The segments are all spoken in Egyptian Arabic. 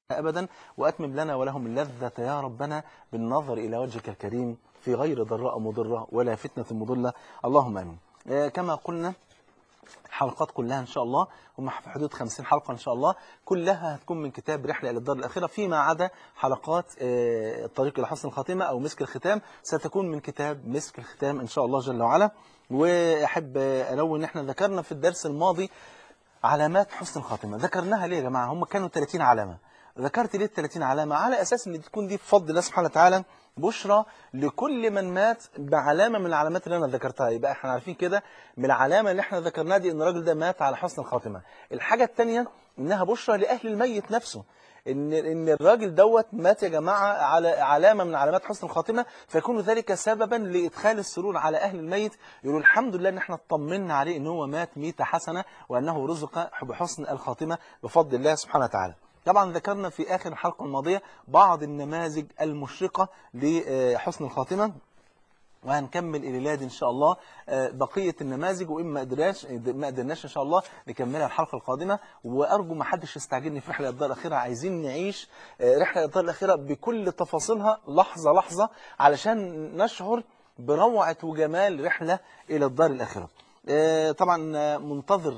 أبدا وأتمم لنا ولهم اللذة يا ربنا بالنظر إلى وجهك الكريم في غير ضراء مضرة ولا فتنة مضلة اللهم آمين آه، كما قلنا حلقات كلها إن شاء الله هم في حدود 50 حلقة إن شاء الله كلها هتكون من كتاب رحلة إلى الدار الأخيرة فيما عدا حلقات آه، الطريق إلى حسن الخاتمة أو مسك الختام ستكون من كتاب مسك الختام إن شاء الله جل وعلا وأحب آه، ألون إن إحنا ذكرنا في الدرس الماضي علامات حسن الخاتمة ذكرناها ليه يا جماعة هم كانوا 30 علامة ذكرت ليه ال 30 علامة على أساس أن تكون دي بفضل الله سبحانه وتعالى بشرى لكل من مات بعلامة من العلامات اللي أنا ذكرتها يبقى احنا عارفين كده من العلامة اللي احنا ذكرناها دي أن الراجل ده مات على حسن الخاتمة الحاجة الثانية إنها بشرى لأهل الميت نفسه ان ان الراجل دوت مات يا جماعه على علامه من علامات حسن الخاتمه فيكون ذلك سببا لادخال السرور على اهل الميت يقولوا الحمد لله ان احنا اطمنا عليه ان هو مات ميته حسنه وانه رزق بحسن الخاتمه بفضل الله سبحانه وتعالى طبعا ذكرنا في آخر الحلقة الماضية بعض النماذج المشرقة لحسن الخاتمة وهنكمل الليلة دي إن شاء الله آه، بقية النماذج وإن ما قدرناش ما قدرناش إن شاء الله نكملها الحلقة القادمة وأرجو ما حدش يستعجلني في رحلة الدار الأخيرة عايزين نعيش آه، رحلة الدار الأخيرة بكل تفاصيلها لحظة لحظة علشان نشعر بروعة وجمال رحلة إلى الدار الأخيرة آه، طبعا آه، منتظر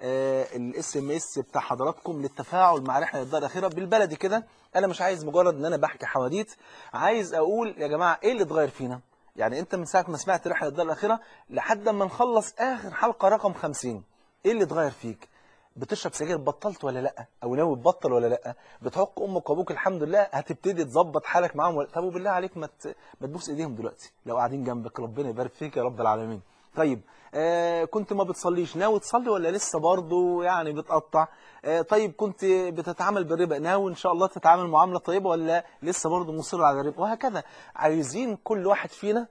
الاس ام اس بتاع حضراتكم للتفاعل مع رحله الدار الاخيره بالبلدي كده انا مش عايز مجرد ان انا بحكي حواديت عايز اقول يا جماعه ايه اللي اتغير فينا يعني انت من ساعه ما سمعت رحله الدار الاخيره لحد ما نخلص اخر حلقه رقم 50 ايه اللي اتغير فيك بتشرب سجاير بطلت ولا لا او ناوي تبطل ولا لا بتحق امك وابوك الحمد لله هتبتدي تظبط حالك معاهم ولا طب وبالله عليك ما ت- ما تبوس ايديهم دلوقتي لو قاعدين جنبك ربنا يبارك فيك يا رب العالمين طيب آه كنت ما بتصليش ناوي تصلي ولا لسه برضه يعني بتقطع آه طيب كنت بتتعامل بالربا ناوي ان شاء الله تتعامل معامله طيبه ولا لسه برضه مصر على الربا وهكذا عايزين كل واحد فينا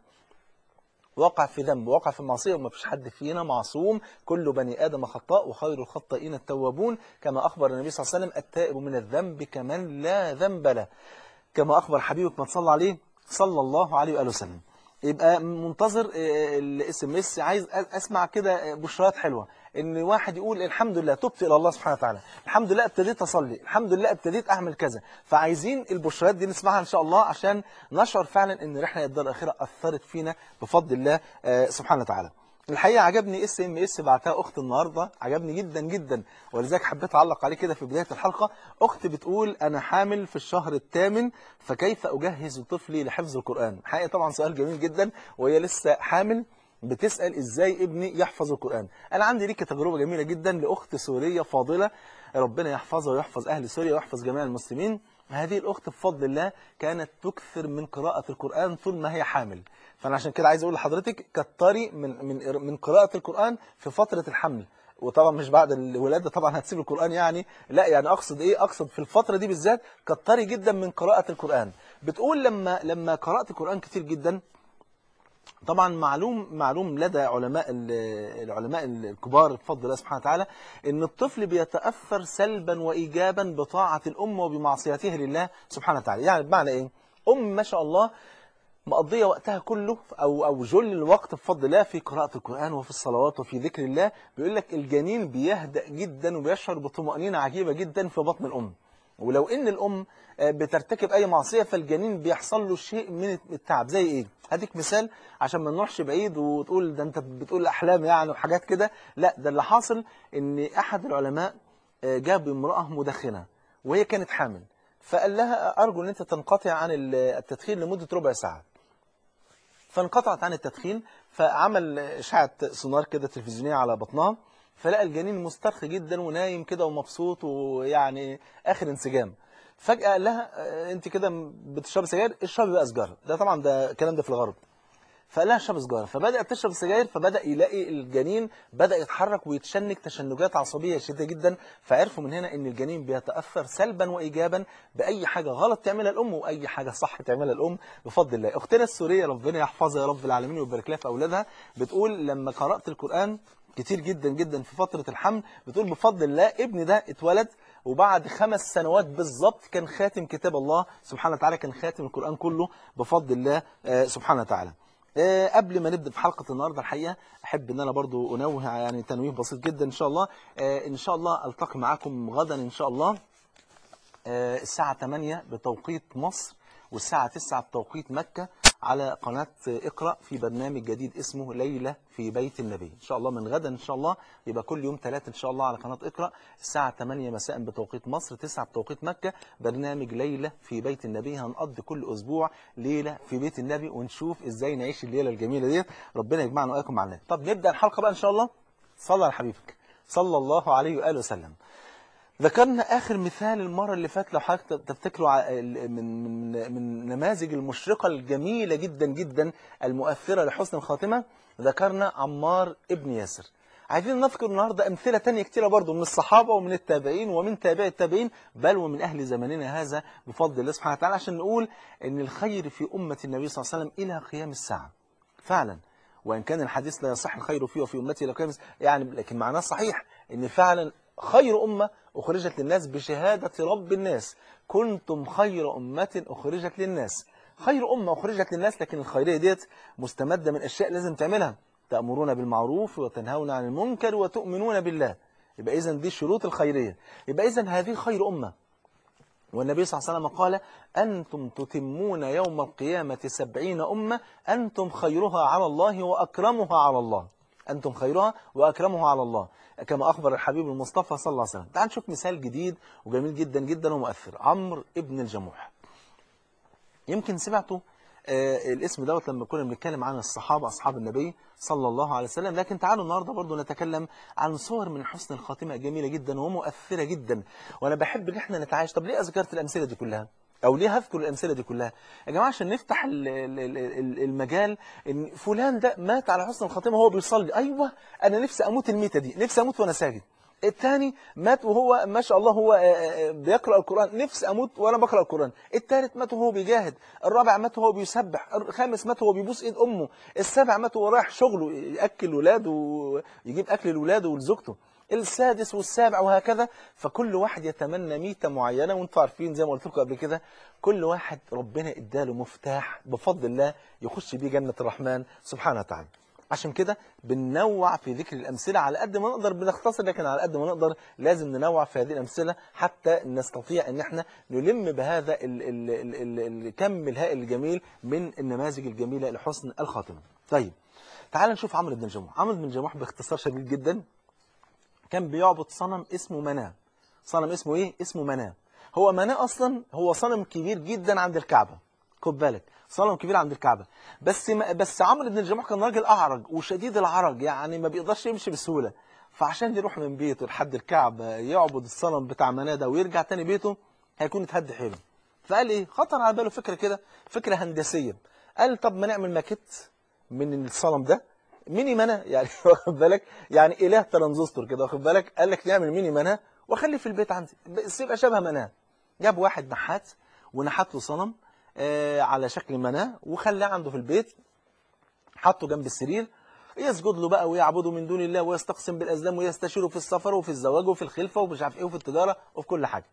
وقع في ذنب وقع في معصية وما فيش حد فينا معصوم كل بني آدم خطاء وخير الخطائين التوابون كما أخبر النبي صلى الله عليه وسلم التائب من الذنب كمن لا ذنب له كما أخبر حبيبك ما تصلى عليه صلى الله عليه وآله وسلم يبقى منتظر الاس ام اس عايز اسمع كده بشرات حلوه ان واحد يقول الحمد لله تبت الى الله سبحانه وتعالى الحمد لله ابتديت اصلي الحمد لله ابتديت اعمل كذا فعايزين البشرات دي نسمعها ان شاء الله عشان نشعر فعلا ان رحله الدار الاخيره اثرت فينا بفضل الله آه، سبحانه وتعالى الحقيقه عجبني اس ام اس بعتها اخت النهارده عجبني جدا جدا ولذلك حبيت اعلق عليه كده في بدايه الحلقه اخت بتقول انا حامل في الشهر الثامن فكيف اجهز طفلي لحفظ القران الحقيقه طبعا سؤال جميل جدا وهي لسه حامل بتسال ازاي ابني يحفظ القران انا عندي ليك تجربه جميله جدا لاخت سوريه فاضله ربنا يحفظها ويحفظ اهل سوريا ويحفظ جميع المسلمين هذه الأخت بفضل الله كانت تكثر من قراءة القرآن طول ما هي حامل فأنا عشان كده عايز أقول لحضرتك كتري من من من قراءة القرآن في فترة الحمل وطبعا مش بعد الولادة طبعا هتسيب القرآن يعني لا يعني أقصد إيه أقصد في الفترة دي بالذات كتري جدا من قراءة القرآن بتقول لما لما قرأت القرآن كتير جدا طبعا معلوم معلوم لدى علماء ال- العلماء الكبار بفضل الله سبحانه وتعالى ان الطفل بيتاثر سلبا وايجابا بطاعه الام وبمعصيته لله سبحانه وتعالى يعني بمعنى ايه ام ما شاء الله مقضيه وقتها كله او او جل الوقت بفضل الله في قراءه القران وفي الصلوات وفي ذكر الله بيقول لك الجنين بيهدأ جدا وبيشعر بطمأنينه عجيبه جدا في بطن الام ولو ان الام آه، بترتكب اي معصيه فالجنين بيحصل له شيء من التعب زي ايه هديك مثال عشان ما نروحش بعيد وتقول ده انت بتقول احلام يعني وحاجات كده لا ده اللي حاصل ان احد العلماء آه، جاب امراه مدخنه وهي كانت حامل فقال لها ارجو ان انت تنقطع عن التدخين لمده ربع ساعه فانقطعت عن التدخين فعمل اشعه سونار كده تلفزيونيه على بطنها فلقى الجنين مسترخي جدا ونايم كده ومبسوط ويعني اخر انسجام فجاه قال لها آه، انت كده بتشربي سجاير اشربي بقى سجاره ده طبعا ده الكلام ده في الغرب فقال لها اشرب سجاره فبدات تشرب السجاير فبدا يلاقي الجنين بدا يتحرك ويتشنج تشنجات عصبيه شديده جدا فعرفوا من هنا ان الجنين بيتاثر سلبا وايجابا باي حاجه غلط تعملها الام واي حاجه صح تعملها الام بفضل الله اختنا السوريه ربنا يحفظها يا رب العالمين ويبارك لها في اولادها بتقول لما قرات القران كتير جدا جدا في فتره الحمل بتقول بفضل الله ابني ده اتولد وبعد خمس سنوات بالظبط كان خاتم كتاب الله سبحانه وتعالى كان خاتم القرآن كله بفضل الله آه، سبحانه وتعالى آه، قبل ما نبدأ في حلقة النهاردة الحقيقة أحب أن أنا برضو أنوه يعني تنويه بسيط جدا إن شاء الله آه، إن شاء الله ألتقي معاكم غدا إن شاء الله آه، الساعة 8 بتوقيت مصر والساعة 9 بتوقيت مكة على قناة اقرأ في برنامج جديد اسمه ليلة في بيت النبي إن شاء الله من غدا إن شاء الله يبقى كل يوم ثلاثة إن شاء الله على قناة اقرأ الساعة 8 مساء بتوقيت مصر 9 بتوقيت مكة برنامج ليلة في بيت النبي هنقضي كل أسبوع ليلة في بيت النبي ونشوف إزاي نعيش الليلة الجميلة ديت ربنا يجمعنا وإياكم مع النبي طب نبدأ الحلقة بقى إن شاء الله صلى على حبيبك صلى الله عليه وآله وسلم ذكرنا آخر مثال المرة اللي فاتت لو حضرتك تفتكروا ع- ال- من من من نماذج المشرقة الجميلة جدا جدا المؤثرة لحسن الخاتمة ذكرنا عمار ابن ياسر عايزين نذكر النهاردة أمثلة تانية كتيرة برضو من الصحابة ومن التابعين ومن تابع التابعين بل ومن أهل زماننا هذا بفضل الله سبحانه وتعالى عشان نقول أن الخير في أمة النبي صلى الله عليه وسلم إلى قيام الساعة فعلا وإن كان الحديث لا يصح الخير فيه وفي أمتي لقيام الساعة يعني لكن معناه صحيح أن فعلا خير أمة أخرجت للناس بشهادة رب الناس كنتم خير أمة أخرجت للناس خير أمة أخرجت للناس لكن الخيرية ديت مستمدة من أشياء لازم تعملها تأمرون بالمعروف وتنهون عن المنكر وتؤمنون بالله يبقى إذن دي شروط الخيرية يبقى إذن هذه خير أمة والنبي صلى الله عليه وسلم قال أنتم تتمون يوم القيامة سبعين أمة أنتم خيرها على الله وأكرمها على الله أنتم خيرها وأكرمها على الله كما أخبر الحبيب المصطفى صلى الله عليه وسلم تعال نشوف مثال جديد وجميل جدا جدا ومؤثر عمرو ابن الجموح يمكن سمعتوا آه الاسم دوت لما كنا بنتكلم عن الصحابة أصحاب النبي صلى الله عليه وسلم لكن تعالوا النهاردة برضو نتكلم عن صور من حسن الخاتمة جميلة جدا ومؤثرة جدا وأنا بحب إن احنا نتعايش طب ليه ذكرت الأمثلة دي كلها أو ليه هذكر الأمثلة دي كلها يا جماعة عشان نفتح ال- ال- ال- ال- المجال إن فلان ده مات على حسن الخاتمة وهو بيصلي أيوة أنا نفسي أموت الميتة دي نفسي أموت وأنا ساجد الثاني مات وهو ما شاء الله هو آه، آه، بيقرأ القرآن نفسي أموت وأنا بقرأ القرآن الثالث مات وهو بيجاهد الرابع مات وهو بيسبح الخامس مات وهو بيبوس إيد أمه السابع مات وهو رايح شغله يأكل ولاده ويجيب أكل لولاده ولزوجته السادس والسابع وهكذا فكل واحد يتمنى ميتة معينة وانتم عارفين زي ما قلت لكم قبل كده كل واحد ربنا اداله مفتاح بفضل الله يخش بيه جنة الرحمن سبحانه وتعالى عشان كده بننوع في ذكر الأمثلة على قد ما نقدر بنختصر لكن على قد ما نقدر لازم ننوع في هذه الأمثلة حتى نستطيع أن احنا نلم بهذا ال ال ال ال الكم الهائل الجميل من النماذج الجميلة لحسن الخاتمة طيب تعال نشوف عمرو بن الجموح عمرو بن الجموح باختصار شديد جدا كان بيعبد صنم اسمه مناه صنم اسمه ايه اسمه مناه هو مناه اصلا هو صنم كبير جدا عند الكعبة خد بالك صنم كبير عند الكعبة بس ما بس عمرو بن الجموح كان راجل اعرج وشديد العرج يعني ما بيقدرش يمشي بسهولة فعشان يروح من بيته لحد الكعبة يعبد الصنم بتاع مناه ده ويرجع تاني بيته هيكون اتهد حيله فقال ايه خطر على باله فكرة كده فكرة هندسية قال طب ما نعمل ماكيت من الصنم ده ميني منى يعني واخد بالك يعني اله ترانزستور كده واخد بالك قال لك نعمل ميني منى واخليه في البيت عندي بس يبقى شبه مناه جاب واحد نحات ونحت له صنم آه على شكل مناه وخلاه عنده في البيت حطه جنب السرير يسجد له بقى ويعبده من دون الله ويستقسم بالازلام ويستشيره في السفر وفي الزواج وفي الخلفه ومش عارف ايه وفي التجاره وفي كل حاجه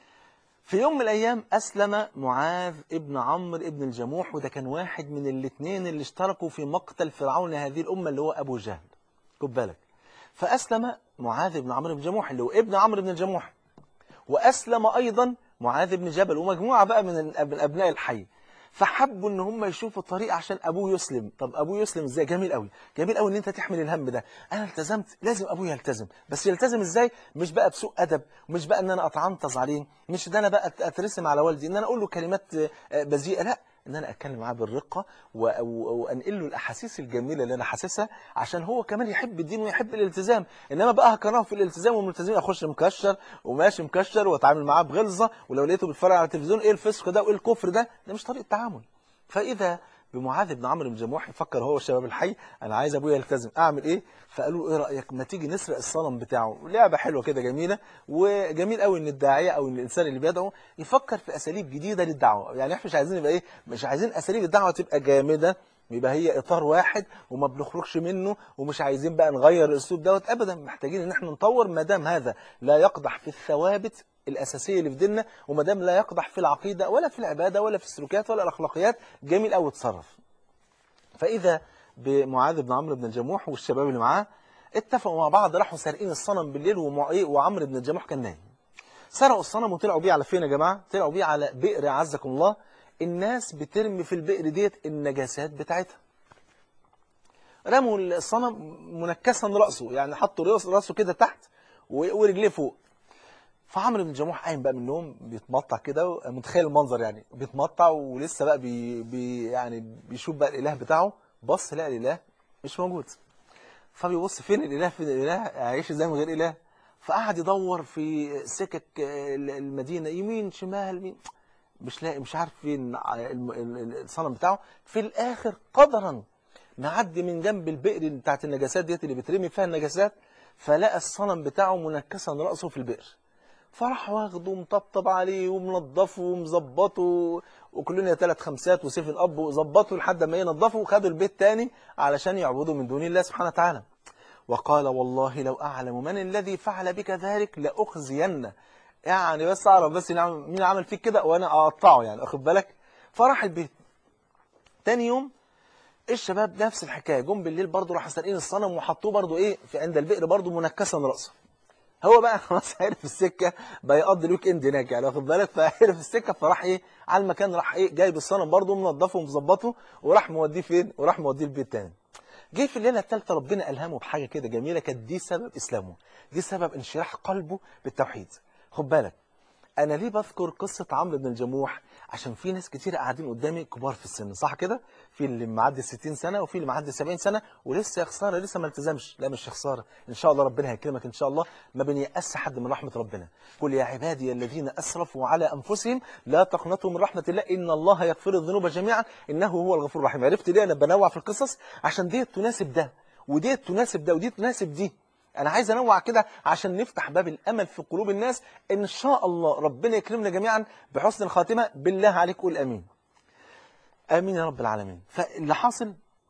في يوم من الأيام أسلم معاذ ابن عمرو ابن الجموح وده كان واحد من الاثنين اللي اشتركوا في مقتل فرعون هذه الأمة اللي هو أبو جهل خد بالك فأسلم معاذ بن عمرو بن الجموح اللي هو ابن عمرو بن الجموح وأسلم أيضا معاذ بن جبل ومجموعة بقى من الأب- من أبناء الحي فحبوا ان هم يشوفوا طريقه عشان ابوه يسلم طب ابوه يسلم ازاي جميل قوي جميل قوي ان انت تحمل الهم ده انا التزمت لازم ابويا يلتزم بس يلتزم ازاي مش بقى بسوء ادب مش بقى ان انا اتعنطز عليه مش ان انا بقى أت- اترسم على والدي ان انا اقول له كلمات آه، آه، بذيئه لا ان انا اتكلم معاه بالرقه و- و- وانقل له الاحاسيس الجميله اللي انا حاسسها عشان هو كمان يحب الدين ويحب الالتزام انما بقى هكرهه في الالتزام والملتزمين اخش مكشر وماشي مكشر واتعامل معاه بغلظه ولو لقيته بيتفرج على التلفزيون ايه الفسق ده وايه الكفر ده ده مش طريقه تعامل فإذا بمعاذ بن عمرو بن جموح يفكر هو الشباب الحي أنا عايز أبويا يلتزم أعمل إيه فقالوا إيه رأيك ما تيجي نسرق الصنم بتاعه لعبة حلوة كده جميلة وجميل قوي إن الداعية أو إن الإنسان اللي بيدعو يفكر في أساليب جديدة للدعوة يعني إحنا مش عايزين يبقى إيه مش عايزين أساليب الدعوة تبقى جامدة يبقى هي اطار واحد وما بنخرجش منه ومش عايزين بقى نغير الاسلوب دوت ابدا محتاجين ان احنا نطور ما دام هذا لا يقدح في الثوابت الاساسيه اللي في ديننا وما دام لا يقدح في العقيده ولا في العباده ولا في السلوكيات ولا الاخلاقيات جميل قوي اتصرف فاذا بمعاذ بن عمرو بن الجموح والشباب اللي معاه اتفقوا مع بعض راحوا سارقين الصنم بالليل ومع- إيه؟ وعمرو بن الجموح كان نايم سرقوا الصنم وطلعوا بيه على فين يا جماعة طلعوا بيه على بئر عزكم الله الناس بترمي في البئر ديت النجاسات بتاعتها رموا الصنم منكسا رأسه يعني حطوا رأس- رأسه كده تحت و- ورجليه فوق فعمرو بن الجموح قايم بقى من النوم بيتمطع كده متخيل المنظر يعني بيتمطع ولسه بقى بي بي يعني بيشوف بقى الاله بتاعه بص لقى الاله مش موجود فبيبص فين الاله فين الاله هيعيش ازاي من غير اله فقعد يدور في سكك ال- المدينه يمين شمال مين مش لاقي مش عارف فين الم- ال- ال- الصنم بتاعه في الاخر قدرا معدي من جنب البئر بتاعت النجاسات ديت اللي بترمي فيها النجاسات فلقى الصنم بتاعه منكسا راسه في البئر فراح واخده ومطبطب عليه ومنضفه ومظبطه وكلنا ثلاث خمسات وسيفن اب وظبطه لحد ما ينضفه وخدوا البيت تاني علشان يعبدوا من دون الله سبحانه وتعالى وقال والله لو اعلم من الذي فعل بك ذلك لاخزينه يعني بس اعرف بس مين عمل- مين عمل فيك كده وانا اقطعه يعني اخد بالك فراح البيت تاني يوم الشباب نفس الحكايه جم بالليل برضه راحوا سارقين الصنم وحطوه برضه ايه في عند البئر برضه منكسا راسه هو بقى خلاص عرف السكه بقى يقضي الويك اند هناك يعني واخد بالك فعرف السكه فراح ايه على المكان راح ايه جايب الصنم برضه منضفه ومظبطه وراح موديه فين وراح موديه البيت تاني جه في الليله الثالثه ربنا الهمه بحاجه كده جميله كانت دي سبب اسلامه دي سبب انشراح قلبه بالتوحيد خد بالك انا ليه بذكر قصه عمرو بن الجموح عشان في ناس كتير قاعدين قدامي كبار في السن صح كده في اللي معدي 60 سنه وفي اللي معدي 70 سنه ولسه يا خساره لسه ما التزمش لا مش خساره ان شاء الله ربنا هيكرمك ان شاء الله ما بنيأس حد من رحمه ربنا قل يا عبادي الذين اسرفوا على انفسهم لا تقنطوا من رحمه الله ان الله يغفر الذنوب جميعا انه هو الغفور الرحيم عرفت ليه انا بنوع في القصص عشان ديت تناسب ده وديت تناسب ده ودي تناسب دي انا عايز انوع كده عشان نفتح باب الامل في قلوب الناس ان شاء الله ربنا يكرمنا جميعا بحسن الخاتمه بالله عليك قول امين امين يا رب العالمين فاللي حاصل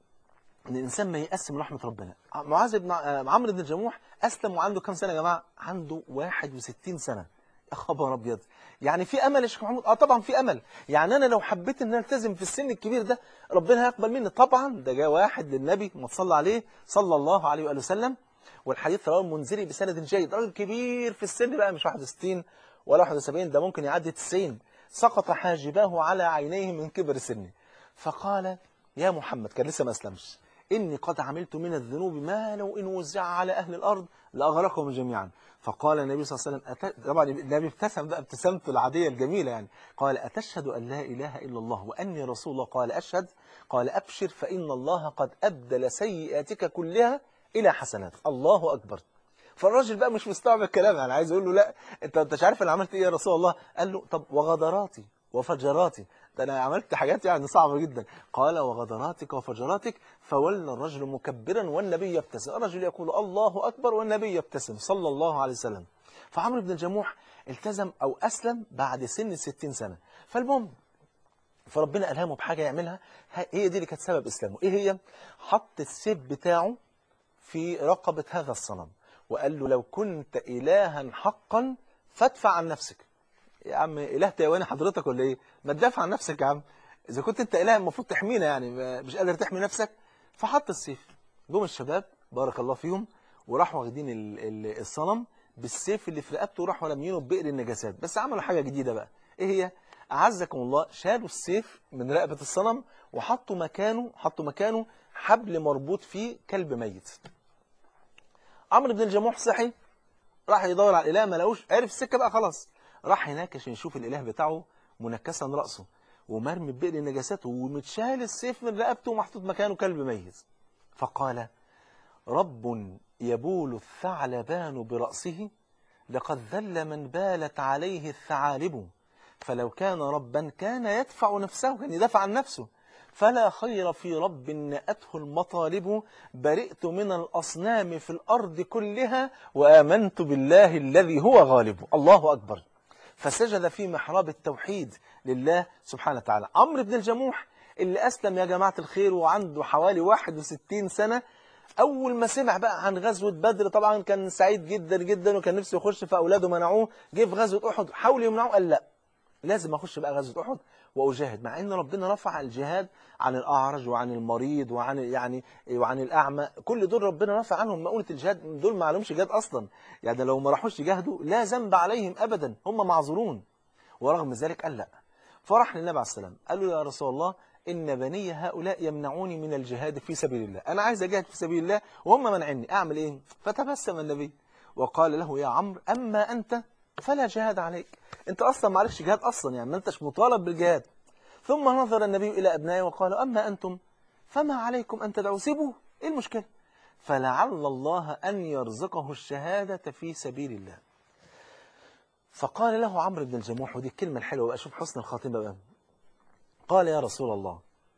ان الانسان ما ييأس من رحمه ربنا معاذ بن آه، عمرو بن الجموح اسلم وعنده كام سنه يا جماعه عنده 61 سنه يا خبر ابيض يعني في امل يا شيخ محمود اه طبعا في امل يعني انا لو حبيت ان أنا التزم في السن الكبير ده ربنا هيقبل مني طبعا ده جاء واحد للنبي ما تصلى عليه صلى الله عليه واله وسلم والحديث رواه المنذري بسند جيد راجل كبير في السن بقى مش 61 ولا 71 ده ممكن يعدي 90 سقط حاجباه على عينيه من كبر سنه فقال يا محمد كان لسه ما اسلمش إني قد عملت من الذنوب ما لو إن وزع على أهل الأرض لأغرقهم جميعا فقال النبي صلى الله عليه وسلم أت... طبعا النبي ابتسم بقى ابتسامته العادية الجميلة يعني قال أتشهد أن لا إله إلا الله وأني رسول الله قال أشهد قال أبشر فإن الله قد أبدل سيئاتك كلها إلى حسنات الله أكبر فالراجل بقى مش مستوعب الكلام يعني عايز يقول له لا انت انت مش عارف انا عملت ايه يا رسول الله قال له طب وغدراتي وفجراتي ده انا عملت حاجات يعني صعبه جدا قال وغدراتك وفجراتك فولى الرجل مكبرا والنبي يبتسم الرجل يقول الله اكبر والنبي يبتسم صلى الله عليه وسلم فعمرو بن الجموح التزم او اسلم بعد سن 60 سنه فالمهم فربنا الهمه بحاجه يعملها هي دي اللي كانت سبب اسلامه ايه هي حط السيف بتاعه في رقبه هذا الصنم وقال له لو كنت إلها حقا فادفع عن نفسك يا عم إله تيواني حضرتك ولا إيه ما تدافع عن نفسك يا عم إذا كنت أنت إله المفروض تحمينا يعني مش قادر تحمي نفسك فحط السيف جم الشباب بارك الله فيهم وراحوا واخدين ال- ال- الصنم بالسيف اللي في رقبته وراحوا راميينه ببئر النجاسات بس عملوا حاجة جديدة بقى إيه هي أعزكم الله شالوا السيف من رقبة الصنم وحطوا مكانه حطوا مكانه حبل مربوط فيه كلب ميت عمرو بن الجموح صحي راح يدور على الاله ما لقوش عرف السكه بقى خلاص راح هناك عشان يشوف الاله بتاعه منكسا راسه ومرمي ببئر النجاسات ومتشال السيف من رقبته ومحطوط مكانه كلب ميت فقال رب يبول الثعلبان برأسه لقد ذل من بالت عليه الثعالب فلو كان ربا كان يدفع نفسه كان يدافع عن نفسه فلا خير في رب نأته المطالب برئت من الأصنام في الأرض كلها وآمنت بالله الذي هو غالب الله أكبر فسجد في محراب التوحيد لله سبحانه وتعالى عمرو بن الجموح اللي أسلم يا جماعة الخير وعنده حوالي 61 سنة أول ما سمع بقى عن غزوة بدر طبعا كان سعيد جدا جدا وكان نفسه يخش فأولاده منعوه جه في غزوة أحد حاولوا يمنعوه قال لا لازم اخش بقى غزوه احد واجاهد مع ان ربنا رفع الجهاد عن الاعرج وعن المريض وعن يعني وعن الاعمى كل دول ربنا رفع عنهم مؤونه الجهاد دول ما عليهمش جهاد اصلا يعني لو ما راحوش يجاهدوا لا ذنب عليهم ابدا هم معذورون ورغم ذلك قال لا فرح للنبي عليه السلام قال له يا رسول الله إن بني هؤلاء يمنعوني من الجهاد في سبيل الله أنا عايز أجاهد في سبيل الله وهم منعني أعمل إيه فتبسم النبي وقال له يا عمرو أما أنت فلا جهاد عليك أنت أصلا ما عليكش جهاد أصلا يعني ما أنتش مطالب بالجهاد ثم نظر النبي إلى أبنائه وقال أما أنتم فما عليكم أن تدعوا سيبوه إيه المشكلة فلعل الله أن يرزقه الشهادة في سبيل الله فقال له عمرو بن الجموح ودي الكلمة الحلوة بقى شوف حسن الخاتمة بقى قال يا رسول الله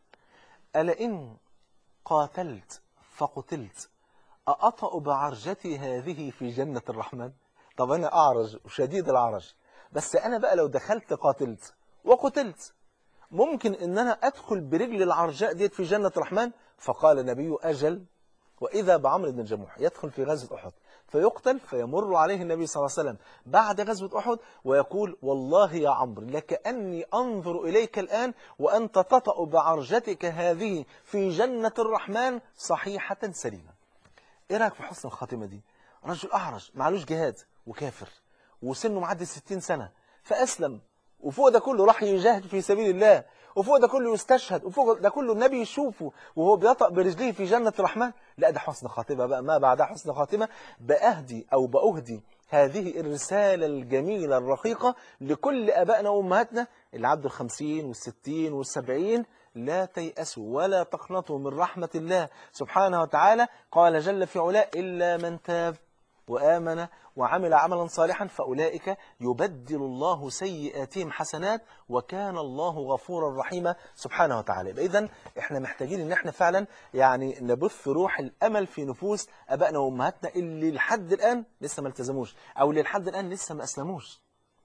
ألا إن قاتلت فقتلت أأطأ بعرجتي هذه في جنة الرحمن طب أنا أعرج وشديد العرج بس أنا بقى لو دخلت قاتلت وقتلت ممكن أن أنا أدخل برجل العرجاء ديت في جنة الرحمن فقال النبي أجل وإذا بعمر بن الجموح يدخل في غزوة أحد فيقتل فيمر عليه النبي صلى الله عليه وسلم بعد غزوة أحد ويقول والله يا عمرو لكأني أنظر إليك الآن وأنت تطأ بعرجتك هذه في جنة الرحمن صحيحة سليمة إيه رأيك في حسن الخاتمة دي رجل أعرج معلوش جهاد وكافر وسنه معدي 60 سنة فأسلم وفوق ده كله راح يجاهد في سبيل الله وفوق ده كله يستشهد وفوق ده كله النبي يشوفه وهو بيطأ برجليه في جنة الرحمن لا ده حسن خاتمة بقى ما بعدها حسن خاتمة بأهدي أو بأهدي هذه الرسالة الجميلة الرقيقة لكل أبائنا وأمهاتنا اللي عدوا الخمسين والستين والسبعين لا تيأسوا ولا تقنطوا من رحمة الله سبحانه وتعالى قال جل في علاه إلا من تاب وآمن وعمل عملا صالحا فأولئك يبدل الله سيئاتهم حسنات وكان الله غفورا رحيما سبحانه وتعالى إذا احنا محتاجين ان احنا فعلا يعني نبث روح الأمل في نفوس أبائنا وأمهاتنا اللي لحد الآن لسه ما التزموش أو اللي لحد الآن لسه ما أسلموش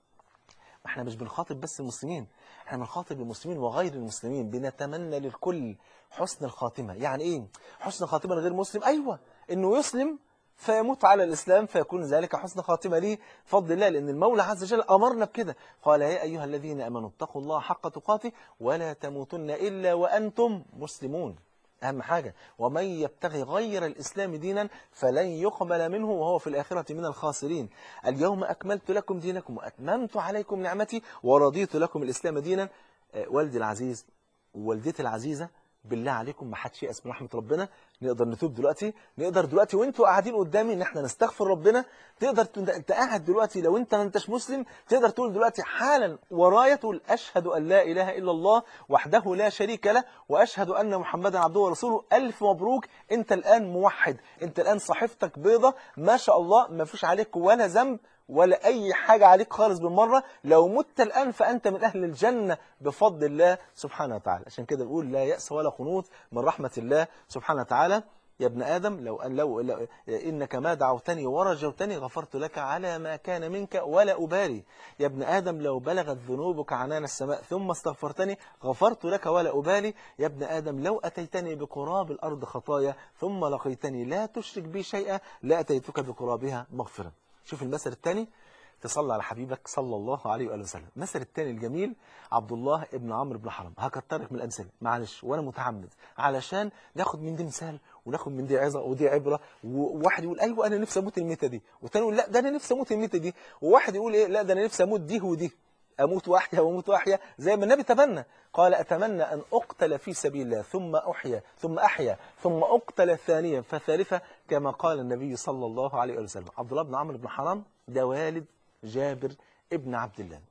ما احنا مش بنخاطب بس المسلمين احنا بنخاطب المسلمين وغير المسلمين بنتمنى للكل حسن الخاتمة يعني ايه حسن خاتمة لغير مسلم ايوه انه يسلم فيموت على الإسلام فيكون ذلك حسن خاتمة ليه فضل الله لأن المولى عز وجل أمرنا بكده قال يا أيها الذين أمنوا اتقوا الله حق تقاته ولا تموتن إلا وأنتم مسلمون أهم حاجة ومن يبتغي غير الإسلام دينا فلن يقبل منه وهو في الآخرة من الخاسرين اليوم أكملت لكم دينكم وأتممت عليكم نعمتي ورضيت لكم الإسلام دينا آه، والدي العزيز ووالدتي العزيزة بالله عليكم ما حدش يأس من رحمة ربنا نقدر نتوب دلوقتي نقدر دلوقتي وانتوا قاعدين قدامي ان احنا نستغفر ربنا تقدر ت- انت قاعد دلوقتي لو انت ما انتش مسلم تقدر تقول دلوقتي حالا ورايا تقول اشهد ان لا اله الا الله وحده لا شريك له واشهد ان محمدا عبده ورسوله الف مبروك انت الان موحد انت الان صحيفتك بيضة ما شاء الله ما فيش عليك ولا ذنب ولا أي حاجة عليك خالص بالمرة لو مت الآن فأنت من أهل الجنة بفضل الله سبحانه وتعالى عشان كده بقول لا يأس ولا قنوط من رحمة الله سبحانه وتعالى يا ابن آدم لو أن لو, لو إنك ما دعوتني ورجوتني غفرت لك على ما كان منك ولا أبالي يا ابن آدم لو بلغت ذنوبك عنان السماء ثم استغفرتني غفرت لك ولا أبالي يا ابن آدم لو أتيتني بقراب الأرض خطايا ثم لقيتني لا تشرك بي شيئا لأتيتك بقرابها مغفرة شوف المثل الثاني تصلى على حبيبك صلى الله عليه وآله وسلم المثل الثاني الجميل عبد الله ابن عمرو بن حرام هكترك من الأمثلة معلش وأنا متعمد علشان ناخد من دي مثال وناخد من دي عظة ودي عبرة وواحد يقول أيوة أنا نفسي أموت الميتة دي والتاني يقول لا ده أنا نفسي أموت الميتة دي وواحد يقول إيه لا ده أنا نفسي أموت دي ودي أموت وأحيا وأموت وأحيا زي ما النبي تمنى قال أتمنى أن أقتل في سبيل الله ثم أحيا ثم أحيا ثم أقتل ثانيا فثالثا كما قال النبي صلى الله عليه وسلم عبد الله بن عمرو بن حرام ده والد جابر ابن عبد الله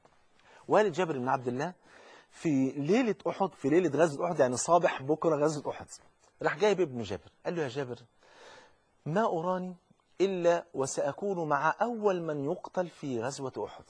والد جابر بن عبد الله في ليلة أحد في ليلة غزوة أحد يعني صباح بكرة غزوة أحد راح جايب ابن جابر قال له يا جابر ما أراني إلا وسأكون مع أول من يقتل في غزوة أحد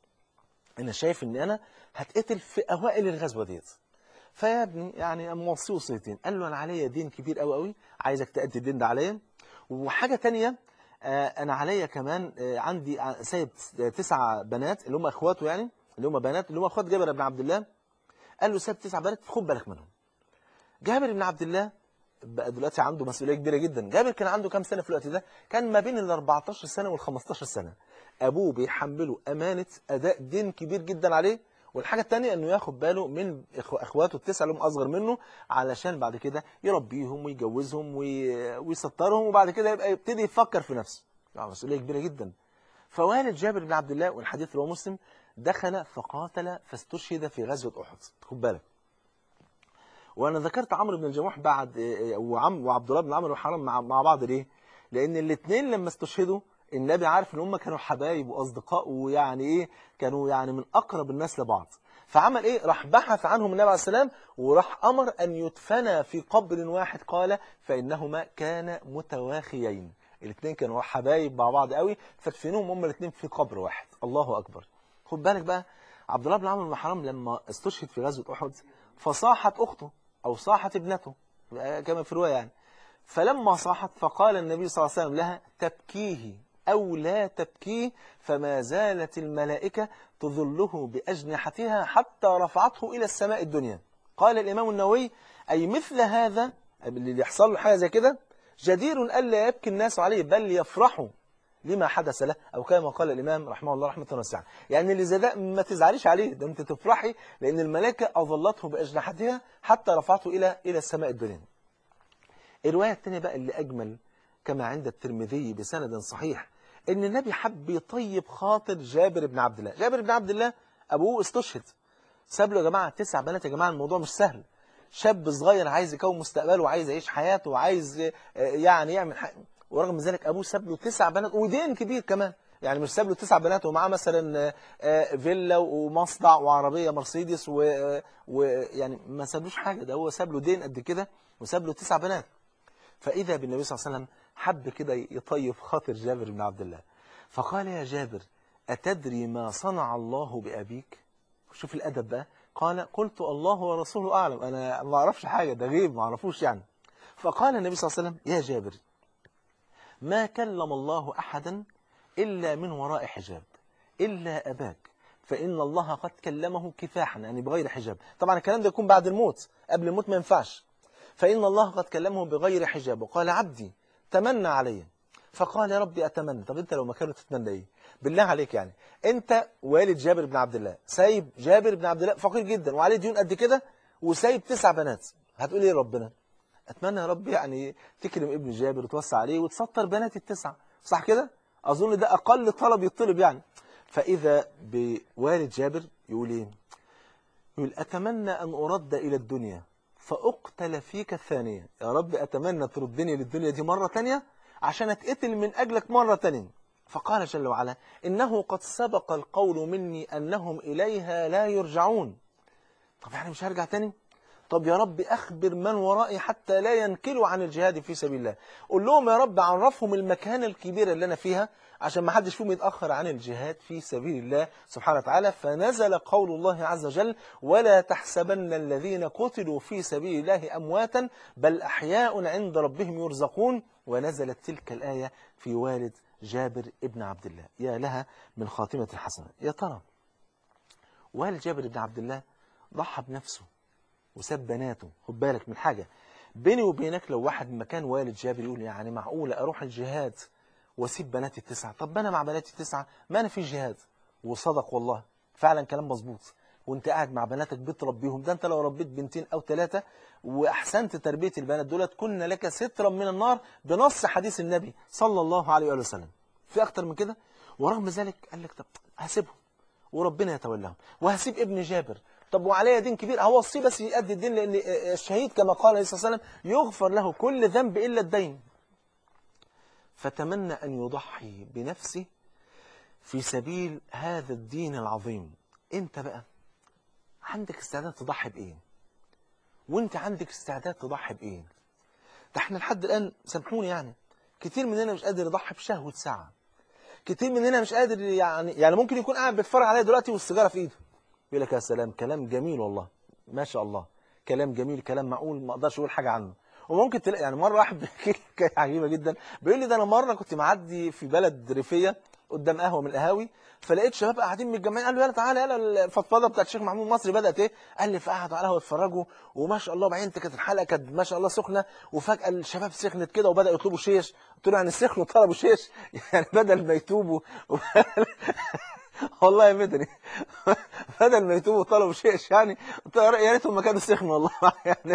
أنا شايف إن أنا هتقتل في أوائل الغزوة ديت فيا ابني يعني موصي وصيتين قال له أنا عليا دين كبير قوي قوي عايزك تأدي الدين ده عليا وحاجة تانية آه، أنا عليا كمان آه، عندي ع- سايب تسع بنات اللي هم إخواته يعني اللي هم بنات اللي هم إخوات جابر بن عبد الله قال له سايب تسع بنات خد بالك منهم جابر بن عبد الله بقى دلوقتي عنده مسؤولية كبيرة جدا جابر كان عنده كام سنة في الوقت ده كان ما بين ال 14 سنة وال 15 سنة أبوه بيحمله أمانة أداء دين كبير جدا عليه والحاجة التانية انه ياخد باله من إخو- اخواته التسعة اللي هم اصغر منه علشان بعد كده يربيهم ويجوزهم وي- ويسطرهم وبعد كده يبقى يبتدي يفكر في نفسه يعني مسؤولية كبيرة جدا فوالد جابر بن عبد الله والحديث رواه مسلم دخل فقاتل فاستشهد في غزوة أحد خد بالك وانا ذكرت عمرو بن الجموح بعد آه، وعم وعبد الله بن عمرو بن حرام مع, مع بعض ليه لان الاثنين لما استشهدوا النبي عارف ان هم كانوا حبايب واصدقاء ويعني ايه كانوا يعني من اقرب الناس لبعض فعمل ايه راح بحث عنهم النبي عليه السلام وراح امر ان يدفنا في قبر واحد قال فانهما كانا متواخيين الاثنين كانوا حبايب مع بعض قوي فدفنوهم هم الاثنين في قبر واحد الله اكبر خد بالك بقى عبد الله بن عمرو بن حرام لما استشهد في غزوه احد فصاحت اخته او صاحت ابنته كما في روايه يعني فلما صاحت فقال النبي صلى الله عليه وسلم لها تبكيه أو لا تبكيه فما زالت الملائكة تظله بأجنحتها حتى رفعته إلى السماء الدنيا قال الإمام النووي أي مثل هذا اللي يحصل له حاجة زي كده جدير ألا يبكي الناس عليه بل يفرحوا لما حدث له أو كما قال الإمام رحمه الله رحمة واسعة يعني اللي زي ده ما تزعليش عليه ده أنت تفرحي لأن الملائكة أظلته بأجنحتها حتى رفعته إلى إلى السماء الدنيا الرواية الثانية بقى اللي أجمل كما عند الترمذي بسند صحيح إن النبي حب يطيب خاطر جابر بن عبد الله جابر بن عبد الله أبوه استشهد ساب له يا جماعة تسع بنات يا جماعة الموضوع مش سهل شاب صغير عايز يكون مستقبله وعايز يعيش حياته وعايز آه، يعني يعمل حاجة ورغم ذلك أبوه ساب له تسع بنات ودين كبير كمان يعني مش ساب له تسع بنات ومعاه مثلا آه، آه، فيلا ومصنع وعربية مرسيدس و- ويعني ما سابلوش حاجة ده هو ساب له دين قد كده وساب له تسع بنات فإذا بالنبي صلى الله عليه وسلم حب كده يطيب خاطر جابر بن عبد الله فقال يا جابر أتدري ما صنع الله بأبيك شوف الأدب بقى قال قلت الله ورسوله أعلم أنا ما أعرفش حاجة ده غيب ما أعرفوش يعني فقال النبي صلى الله عليه وسلم يا جابر ما كلم الله أحدا إلا من وراء حجاب إلا أباك فإن الله قد كلمه كفاحا يعني بغير حجاب طبعا الكلام ده يكون بعد الموت قبل الموت ما ينفعش فإن الله قد كلمه بغير حجاب وقال عبدي تمنى علي فقال يا ربي أتمنى طب أنت لو مكانه تتمنى إيه بالله عليك يعني أنت والد جابر بن عبد الله سايب جابر بن عبد الله فقير جدا وعليه ديون قد كده وسايب تسع بنات هتقول إيه ربنا أتمنى يا رب يعني تكرم ابن جابر وتوسع عليه وتسطر بنات التسعة صح كده أظن ده أقل طلب يطلب يعني فإذا بوالد جابر يقول إيه يقول أتمنى أن أرد إلى الدنيا فأقتل فيك الثانية يا رب أتمنى تردني للدنيا دي مرة تانية عشان أتقتل من أجلك مرة تانية فقال جل وعلا إنه قد سبق القول مني أنهم إليها لا يرجعون طب يعني مش هرجع تاني طب يا رب أخبر من ورائي حتى لا ينكلوا عن الجهاد في سبيل الله قول لهم يا رب عرفهم المكانة الكبيرة اللي أنا فيها عشان ما حدش فيهم يتأخر عن الجهاد في سبيل الله سبحانه وتعالى فنزل قول الله عز وجل ولا تحسبن الذين قتلوا في سبيل الله أمواتا بل أحياء عند ربهم يرزقون ونزلت تلك الآية في والد جابر ابن عبد الله يا لها من خاتمة حسنة يا ترى والد جابر بن عبد الله ضحى بنفسه وساب بناته خد بالك من حاجة بيني وبينك لو واحد مكان والد جابر يقول يعني معقولة أروح الجهاد واسيب بناتي التسعة طب أنا مع بناتي التسعة ما أنا في جهاد وصدق والله فعلا كلام مظبوط وانت قاعد مع بناتك بتربيهم ده انت لو ربيت بنتين او ثلاثة واحسنت تربية البنات دولت كن لك سترا من النار بنص حديث النبي صلى الله عليه وآله وسلم في اكتر من كده ورغم ذلك قال لك طب هسيبهم وربنا يتولاهم وهسيب ابن جابر طب وعليا دين كبير هوصيه بس يؤدي الدين لان الشهيد كما قال عليه الصلاه والسلام يغفر له كل ذنب الا الدين فتمنى ان يضحي بنفسه في سبيل هذا الدين العظيم انت بقى عندك استعداد تضحي بايه وانت عندك استعداد تضحي بايه ده احنا لحد الان سامحوني يعني كتير مننا مش قادر يضحي بشهوه ساعه كتير مننا مش قادر يعني يعني ممكن يكون قاعد بيتفرج عليا دلوقتي والسيجاره في ايده يقول لك يا سلام كلام جميل والله ما شاء الله كلام جميل كلام معقول ما اقدرش اقول حاجه عنه وممكن تلاقي يعني مره واحد بيحكي لي حكايه عجيبه جدا بيقول لي ده انا مره كنت معدي في بلد ريفيه قدام قهوه من القهاوي فلقيت شباب قاعدين متجمعين قالوا يلا تعالى يلا الفضفضه بتاعت الشيخ محمود مصري بدات ايه قال لي فقعدوا على القهوه يتفرجوا وما شاء الله بعدين كانت الحلقه كانت ما شاء الله سخنه وفجاه الشباب سخنت كده وبداوا يطلبوا شيش قلت له يعني سخنوا طلبوا شيش يعني بدل ما يتوبوا والله يا مدني بدل ما يتوبوا طلبوا شيء يعني يا ريتهم ما كانوا سخنوا والله يعني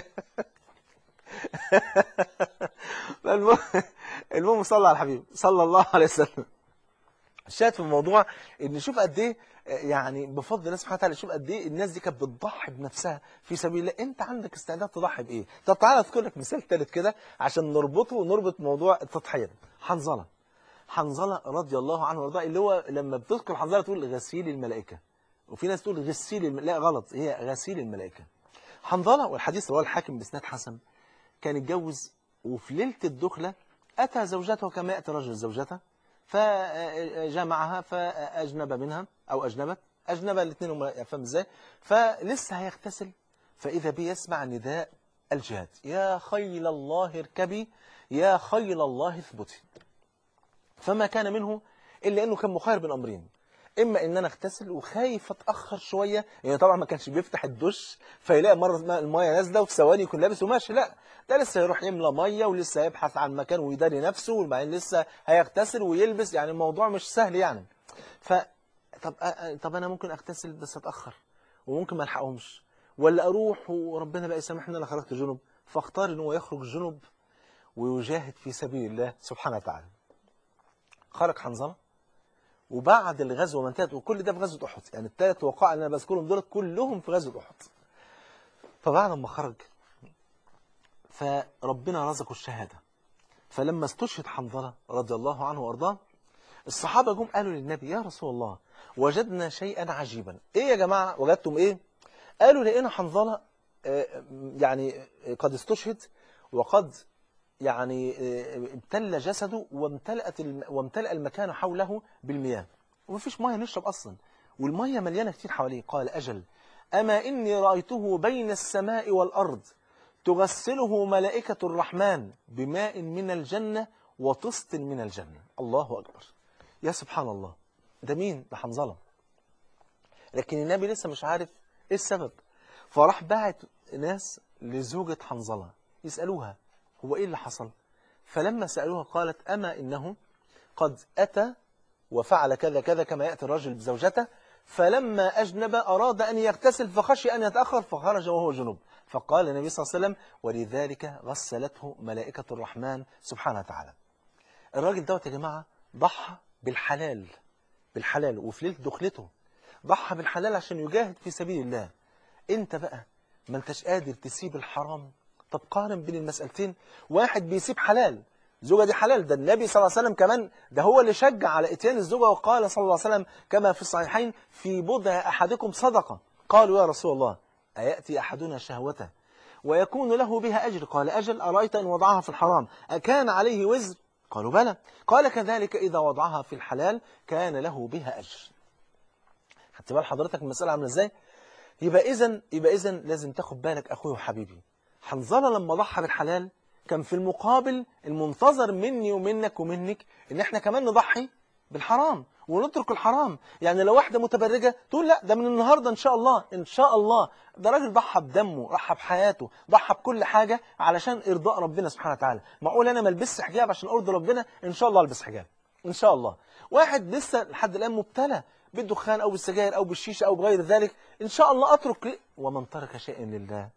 فالمهم المهم صلى على الحبيب صلى الله عليه وسلم الشاهد في الموضوع ان شوف قد ايه يعني بفضل الله سبحانه وتعالى شوف قد ايه الناس دي كانت بتضحي بنفسها في سبيل الله انت عندك استعداد تضحي بايه طب تعالى اذكر لك مثال ثالث كده عشان نربطه ونربط موضوع التضحيه ده حنظله حنظله رضي الله عنه وارضاه اللي هو لما بتذكر حنظله تقول غسيل الملائكه وفي ناس تقول غسيل الم... لا غلط هي غسيل الملائكه حنظله والحديث رواه الحاكم باسناد حسن كان اتجوز وفي ليله الدخله اتى زوجته كما ياتي رجل زوجته فجمعها فأجنب منها أو أجنبت أجنب الاثنين فاهم ازاي فلسه هيغتسل فإذا بي يسمع نداء الجهاد يا خيل الله اركبي يا خيل الله اثبتي فما كان منه إلا أنه كان مخير بين أمرين إما إن أنا اغتسل وخايف أتأخر شوية يعني طبعا ما كانش بيفتح الدش فيلاقي مرة المية نازلة وفي ثواني يكون لابس وماشي لا ده لسه يروح يملى مية ولسه يبحث عن مكان ويداري نفسه وبعدين لسه هيغتسل ويلبس يعني الموضوع مش سهل يعني ف طب طب أنا ممكن أغتسل بس أتأخر وممكن ما ألحقهمش ولا أروح وربنا بقى يسامحني أنا خرجت جنوب فاختار إن هو يخرج جنوب ويجاهد في سبيل الله سبحانه وتعالى خرج حنظله وبعد الغزوه ما انتهت وكل ده في غزوه احد يعني الثلاث وقائع اللي انا بذكرهم دول كلهم في غزوه احد فبعد ما خرج فربنا رزقه الشهاده فلما استشهد حنظله رضي الله عنه وارضاه الصحابه جم قالوا للنبي يا رسول الله وجدنا شيئا عجيبا ايه يا جماعه وجدتم ايه قالوا لقينا حنظله يعني قد استشهد وقد يعني ابتل جسده وامتلأت وامتلأ المكان حوله بالمياه ومفيش ميه نشرب أصلا والميه مليانة كتير حواليه قال أجل أما إني رأيته بين السماء والأرض تغسله ملائكة الرحمن بماء من الجنة وطست من الجنة الله أكبر يا سبحان الله ده مين ده حنظلة لكن النبي لسه مش عارف إيه السبب فراح باعت ناس لزوجة حنظلة يسألوها هو إيه اللي حصل فلما سألوها قالت أما إنه قد أتى وفعل كذا كذا كما يأتي الرجل بزوجته فلما أجنب أراد أن يغتسل فخشي أن يتأخر فخرج وهو جنوب فقال النبي صلى الله عليه وسلم ولذلك غسلته ملائكة الرحمن سبحانه وتعالى الراجل دوت يا جماعة ضحى بالحلال بالحلال وفي ليلة دخلته ضحى بالحلال عشان يجاهد في سبيل الله انت بقى ما انتش قادر تسيب الحرام طب قارن بين المسألتين واحد بيسيب حلال زوجة دي حلال ده النبي صلى الله عليه وسلم كمان ده هو اللي شجع على اتيان الزوجة وقال صلى الله عليه وسلم كما في الصحيحين في بضع أحدكم صدقة قالوا يا رسول الله أيأتي أحدنا شهوته ويكون له بها أجر قال أجل أرأيت أن وضعها في الحرام أكان عليه وزر قالوا بلى قال كذلك إذا وضعها في الحلال كان له بها أجر حتى بال حضرتك المسألة عاملة إزاي يبقى إذن يبقى إذن لازم تاخد بالك أخوي وحبيبي حنظلة لما ضحى بالحلال كان في المقابل المنتظر مني ومنك ومنك ان احنا كمان نضحي بالحرام ونترك الحرام يعني لو واحدة متبرجة تقول لا ده من النهاردة ان شاء الله ان شاء الله ده راجل ضحى بدمه ضحى بحياته ضحى بكل حاجة علشان ارضاء ربنا سبحانه وتعالى معقول انا ما البسش حجاب عشان ارضي ربنا ان شاء الله البس حجاب ان شاء الله واحد لسه لحد الان مبتلى بالدخان او بالسجاير او بالشيشة او بغير ذلك ان شاء الله اترك ومن ترك شيئا لله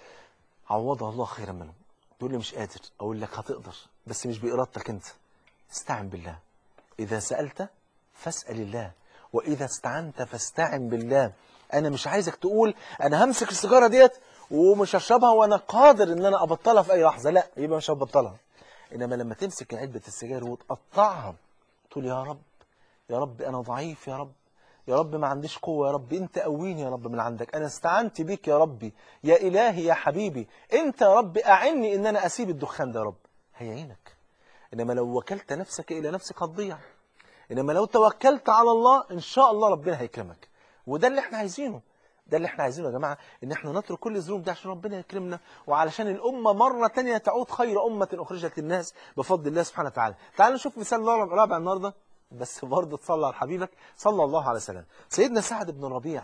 عوضها الله خيرا منه تقول لي مش قادر اقول لك هتقدر بس مش بإرادتك انت استعن بالله إذا سألت فاسأل الله وإذا استعنت فاستعن بالله أنا مش عايزك تقول أنا همسك السيجارة ديت ومش هشربها وأنا قادر إن أنا أبطلها في أي لحظة لا يبقى مش هبطلها إنما لما تمسك علبة السجاير وتقطعها تقول يا رب يا رب أنا ضعيف يا رب يا رب ما عنديش قوة يا رب انت قويني يا رب من عندك انا استعنت بيك يا ربي يا الهي يا حبيبي انت يا رب اعني ان انا اسيب الدخان ده يا رب هيعينك انما لو وكلت نفسك الى نفسك هتضيع انما لو توكلت على الله ان شاء الله ربنا هيكرمك وده اللي احنا عايزينه ده اللي احنا عايزينه يا جماعة ان احنا نترك كل الذنوب دي عشان ربنا يكرمنا وعلشان الأمة مرة تانية تعود خير أمة أخرجت للناس بفضل الله سبحانه وتعالى تعالوا نشوف مثال رابع النهارده بس برضه تصلى على حبيبك صلى الله عليه وسلم سيدنا سعد بن ربيع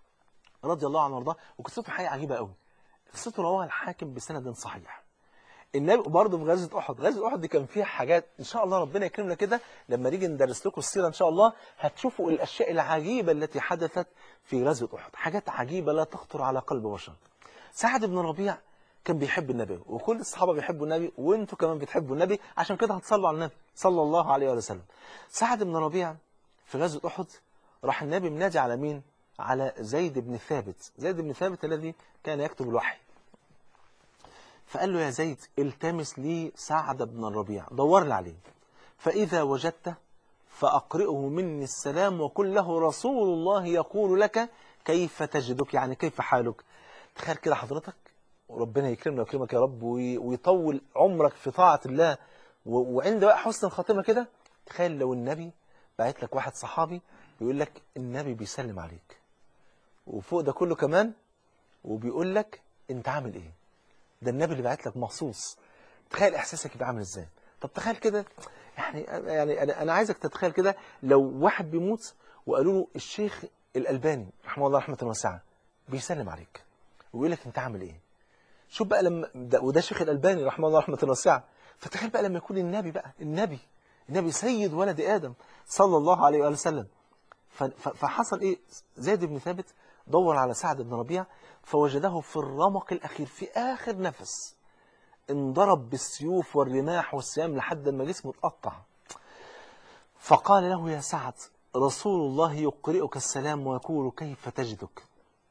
رضي الله عنه وارضاه وقصته حقيقة عجيبة قوي قصته رواها الحاكم بسند صحيح النبي برضه في غزوه احد غزوه احد دي كان فيها حاجات ان شاء الله ربنا يكرمنا كده لما نيجي ندرس لكم السيره ان شاء الله هتشوفوا الاشياء العجيبه التي حدثت في غزوه احد حاجات عجيبه لا تخطر على قلب بشر سعد بن ربيع كان بيحب النبي وكل الصحابه بيحبوا النبي وانتوا كمان بتحبوا النبي عشان كده هتصلوا على النبي صلى الله عليه وسلم سعد بن ربيع في غزوه احد راح النبي منادي على مين على زيد بن ثابت زيد بن ثابت الذي كان يكتب الوحي فقال له يا زيد التمس لي سعد بن الربيع دور لي عليه فإذا وجدته فأقرئه مني السلام وقل له رسول الله يقول لك كيف تجدك يعني كيف حالك تخيل كده حضرتك وربنا يكرمنا ويكرمك يا رب وي- ويطول عمرك في طاعة الله و- وعند بقى حسن الخاتمة كده تخيل لو النبي بعت لك واحد صحابي بيقول لك النبي بيسلم عليك وفوق ده كله كمان وبيقول لك انت عامل ايه ده النبي اللي بعت لك مخصوص تخيل احساسك يبقى عامل ازاي طب تخيل كده يعني يعني انا انا عايزك تتخيل كده لو واحد بيموت وقالوا له الشيخ الالباني رحمه الله رحمه واسعه بيسلم عليك ويقول لك انت عامل ايه شوف بقى لما ده وده الشيخ الالباني رحمه الله رحمه واسعه فتخيل بقى لما يكون النبي بقى النبي النبي سيد ولد ادم صلى الله عليه واله وسلم ف- ف- فحصل ايه زيد بن ثابت دور على سعد بن ربيع فوجده في الرمق الاخير في اخر نفس انضرب بالسيوف والرماح والسهام لحد ما جسمه اتقطع فقال له يا سعد رسول الله يقرئك السلام ويقول كيف تجدك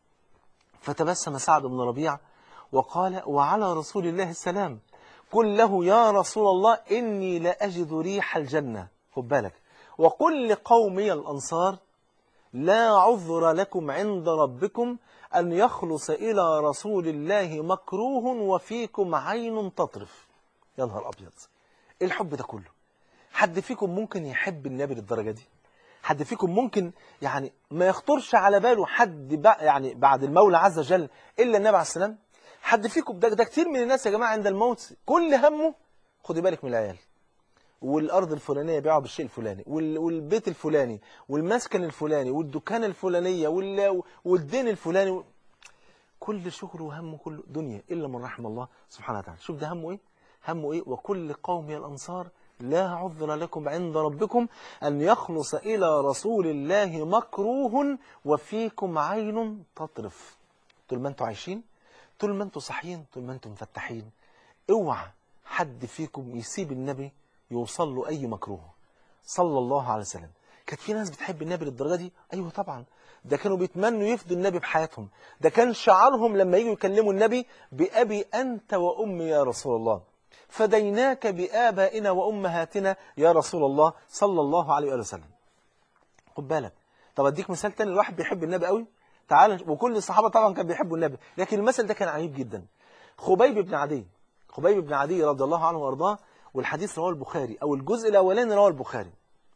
فتبسم سعد بن ربيع وقال وعلى رسول الله السلام قل له يا رسول الله إني لا أجد ريح الجنة خد بالك وقل لقومي الأنصار لا عذر لكم عند ربكم أن يخلص إلى رسول الله مكروه وفيكم عين تطرف يا نهار أبيض إيه الحب ده كله حد فيكم ممكن يحب النبي للدرجة دي حد فيكم ممكن يعني ما يخطرش على باله حد بقى يعني بعد المولى عز وجل إلا النبي عليه السلام حد فيكم ده, ده كتير من الناس يا جماعة عند الموت كل همه خدي بالك من العيال والارض الفلانيه بيعوا بالشيء الفلاني وال- والبيت الفلاني والمسكن الفلاني والدكان الفلانيه وال- والدين الفلاني كل شغله وهمه كله دنيا الا من رحم الله سبحانه وتعالى شوف ده همه ايه همه ايه وكل قوم يا الانصار لا عذر لكم عند ربكم ان يخلص الى رسول الله مكروه وفيكم عين تطرف طول ما انتوا عايشين طول ما انتوا صاحيين طول ما انتوا مفتحين اوعى حد فيكم يسيب النبي يوصل له اي مكروه صلى الله عليه وسلم كانت في ناس بتحب النبي للدرجه دي ايوه طبعا ده كانوا بيتمنوا يفدوا النبي بحياتهم ده كان شعارهم لما يجوا يكلموا النبي بأبي أنت وأمي يا رسول الله فديناك بآبائنا وأمهاتنا يا رسول الله صلى الله عليه وآله وسلم خد بالك طب اديك مثال تاني الواحد بيحب النبي قوي تعال وكل الصحابه طبعا كانوا بيحبوا النبي لكن المثل ده كان عجيب جدا خبيب بن عدي خبيب بن عدي رضي الله عنه وارضاه والحديث رواه البخاري او الجزء الاولاني رواه البخاري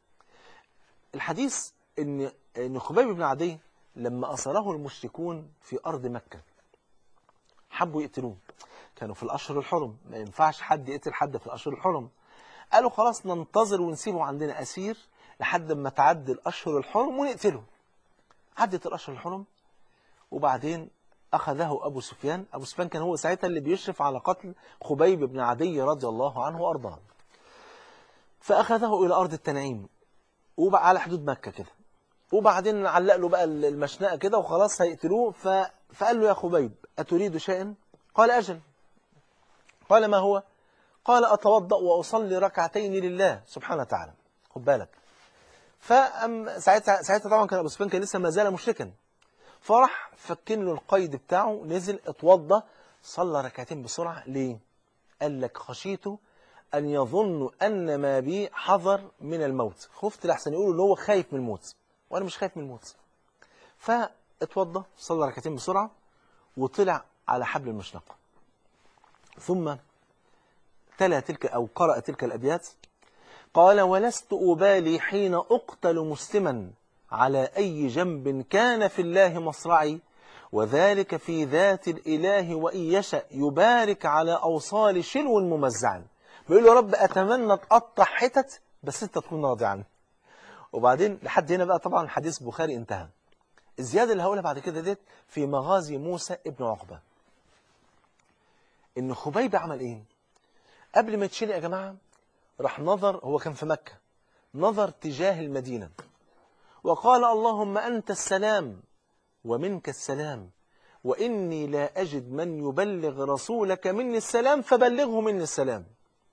الحديث ان ان خبيب بن عدي لما اسره المشركون في ارض مكه حبوا يقتلوه كانوا في الاشهر الحرم ما ينفعش حد يقتل حد في الاشهر الحرم قالوا خلاص ننتظر ونسيبه عندنا اسير لحد ما تعدي الاشهر الحرم ونقتله عدت الاشهر الحرم وبعدين اخذه ابو سفيان ابو سفيان كان هو ساعتها اللي بيشرف على قتل خبيب بن عدي رضي الله عنه وارضاه فاخذه الى ارض التنعيم وبقى على حدود مكه كده وبعدين علق له بقى المشنقه كده وخلاص هيقتلوه ف... فقال له يا خبيب اتريد شيئا قال اجل قال ما هو قال اتوضا واصلي ركعتين لله سبحانه وتعالى خد بالك فأم ساعتها ساعتها طبعا كان ابو سفيان كان لسه ما زال مشركا فراح فكن له القيد بتاعه نزل اتوضى صلى ركعتين بسرعه ليه؟ قال لك خشيت ان يظن ان ما بي حذر من الموت خفت لحسن يقولوا ان هو خايف من الموت وانا مش خايف من الموت فاتوضى صلى ركعتين بسرعه وطلع على حبل المشنقه ثم تلا تلك او قرأ تلك الابيات قال ولست أبالي حين أقتل مسلما على أي جنب كان في الله مصرعي وذلك في ذات الإله وإن يشأ يبارك على أوصال شلو ممزع بيقول له يا رب أتمنى تقطع حتت بس أنت تكون راضي عنه وبعدين لحد هنا بقى طبعا حديث بخاري انتهى الزيادة اللي هقولها بعد كده ديت في مغازي موسى ابن عقبة إن خبيب عمل إيه؟ قبل ما يتشنق يا جماعة راح نظر هو كان في مكة نظر تجاه المدينة وقال اللهم أنت السلام ومنك السلام وإني لا أجد من يبلغ رسولك مني السلام فبلغه مني السلام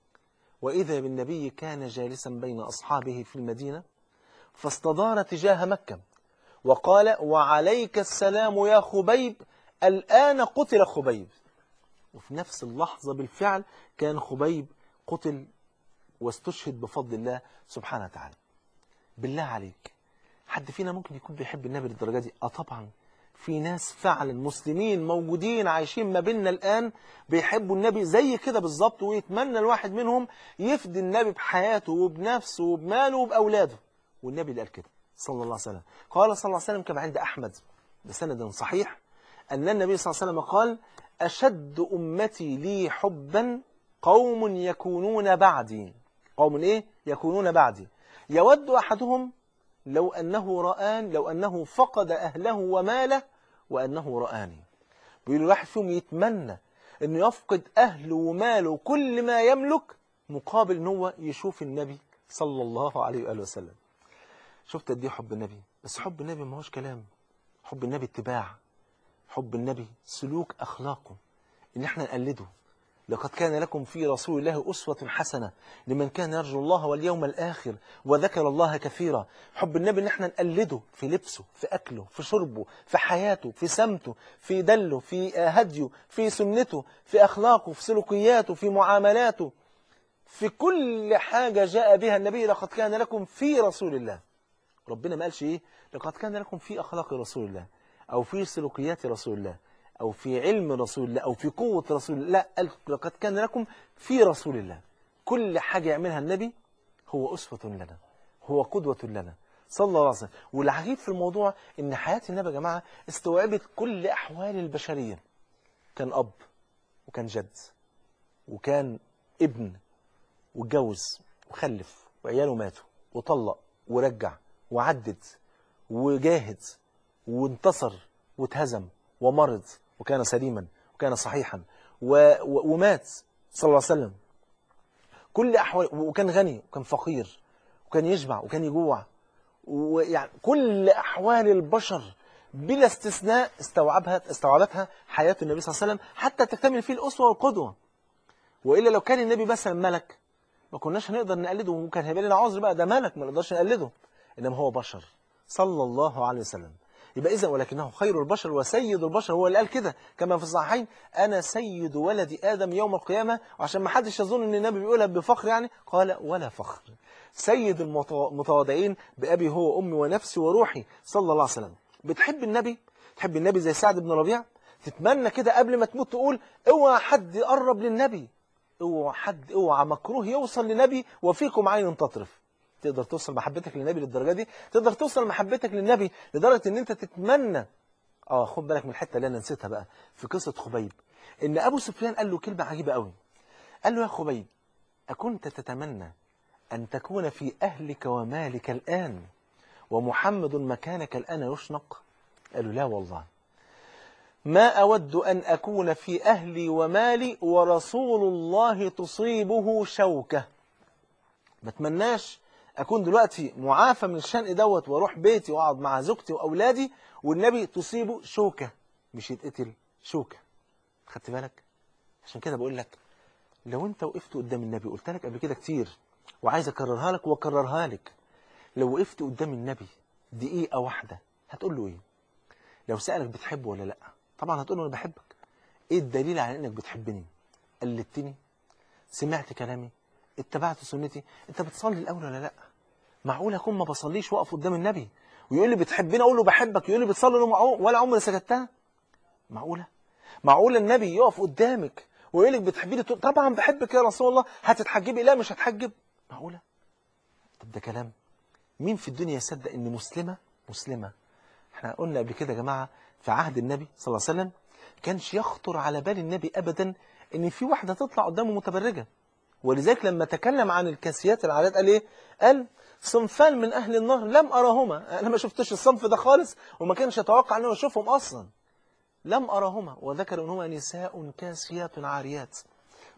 وإذا بالنبي كان جالسا بين أصحابه في المدينة فاستدار تجاه مكة وقال وعليك السلام يا خبيب الآن قتل خبيب وفي نفس اللحظة بالفعل كان خبيب قتل واستشهد بفضل الله سبحانه وتعالى بالله عليك حد فينا ممكن يكون بيحب النبي للدرجة دي اه طبعا في ناس فعلا مسلمين موجودين عايشين ما بيننا الآن بيحبوا النبي زي كده بالظبط ويتمنى الواحد منهم يفدي النبي بحياته وبنفسه وبماله وبأولاده والنبي اللي قال كده صلى الله عليه وسلم قال صلى الله عليه وسلم كما عند أحمد بسند صحيح أن النبي صلى الله عليه وسلم قال أشد أمتي لي حبا قوم يكونون بعدي قوم إيه؟ يكونون بعدي يود أحدهم لو أنه رآن لو أنه فقد أهله وماله وأنه رآني بيقول الواحد فيهم يتمنى أنه يفقد أهله وماله وكل ما يملك مقابل أنه هو يشوف النبي صلى الله عليه وآله وسلم شفت قد ايه حب النبي بس حب النبي ما هوش كلام حب النبي اتباع حب النبي سلوك أخلاقه إن احنا نقلده لقد كان لكم في رسول الله أسوة حسنة لمن كان يرجو الله واليوم الآخر وذكر الله كثيرا حب النبي إن احنا نقلده في لبسه في أكله في شربه في حياته في سمته في دله في هديه في سنته في أخلاقه في سلوكياته في معاملاته في كل حاجة جاء بها النبي لقد كان لكم في رسول الله ربنا ما قالش إيه لقد كان لكم في أخلاق رسول الله أو في سلوكيات رسول الله أو في علم رسول الله أو في قوة رسول الله لا قال لقد كان لكم في رسول الله كل حاجة يعملها النبي هو أسوة لنا هو قدوة لنا صلى الله عليه وسلم والعجيب في الموضوع إن حياة النبي يا جماعة استوعبت كل أحوال البشرية كان أب وكان جد وكان ابن واتجوز وخلف وعياله ماتوا وطلق ورجع وعدد وجاهد وانتصر واتهزم ومرض وكان سليما وكان صحيحا و... و... ومات صلى الله عليه وسلم كل أحوال وكان غني وكان فقير وكان يشبع وكان يجوع ويعني كل أحوال البشر بلا استثناء استوعبها استوعبتها حياة النبي صلى الله عليه وسلم حتى تكتمل فيه الأسوة والقدوة وإلا لو كان النبي مثلا ملك ما كناش هنقدر نقلده وكان هيبقى لنا عذر بقى ده ملك ما نقدرش نقلده إنما هو بشر صلى الله عليه وسلم يبقى إذا ولكنه خير البشر وسيد البشر هو اللي قال كده كما في الصحيحين أنا سيد ولد آدم يوم القيامة وعشان ما حدش يظن أن النبي بيقولها بفخر يعني قال ولا فخر سيد المتواضعين بأبي هو أمي ونفسي وروحي صلى الله عليه وسلم بتحب النبي تحب النبي زي سعد بن ربيع تتمنى كده قبل ما تموت تقول اوعى حد يقرب للنبي اوعى حد اوعى مكروه يوصل لنبي وفيكم عين تطرف تقدر توصل محبتك للنبي للدرجة دي تقدر توصل محبتك للنبي لدرجة ان انت تتمنى اه خد بالك من الحتة اللي انا نسيتها بقى في قصة خبيب ان ابو سفيان قال له كلمة عجيبة قوي قال له يا خبيب أكنت تتمنى أن تكون في أهلك ومالك الآن ومحمد مكانك الآن يشنق قال له لا والله ما أود أن أكون في أهلي ومالي ورسول الله تصيبه شوكة ما اتمناش أكون دلوقتي معافى من الشنق دوت واروح بيتي واقعد مع زوجتي وأولادي والنبي تصيبه شوكة مش يتقتل شوكة خدت بالك عشان كده بقول لك لو انت وقفت قدام النبي قلت لك قبل كده كتير وعايز اكررها لك واكررها لك لو وقفت قدام النبي دقيقة واحدة هتقول له ايه لو سألك بتحبه ولا لا طبعا هتقول له انا بحبك ايه الدليل على انك بتحبني قلدتني سمعت كلامي اتبعت سنتي انت بتصلي الاول ولا لا معقول اكون ما بصليش واقف قدام النبي ويقول لي بتحبني اقول له بحبك يقول لي بتصلي ولا عمري سكتها معقوله معقول النبي يقف قدامك ويقول لك بتحبيني تقول طبعا بحبك يا رسول الله هتتحجبي لا مش هتحجب معقوله طب ده كلام مين في الدنيا يصدق ان مسلمه مسلمه احنا قلنا قبل كده يا جماعه في عهد النبي صلى الله عليه وسلم كانش يخطر على بال النبي ابدا ان في واحده تطلع قدامه متبرجه ولذلك لما تكلم عن الكاسيات العادات قال ايه قال صنفان من اهل النار لم ارهما انا ما شفتش الصنف ده خالص وما كانش يتوقع ان انا اشوفهم اصلا لم ارهما وذكر ان هما نساء كاسيات عاريات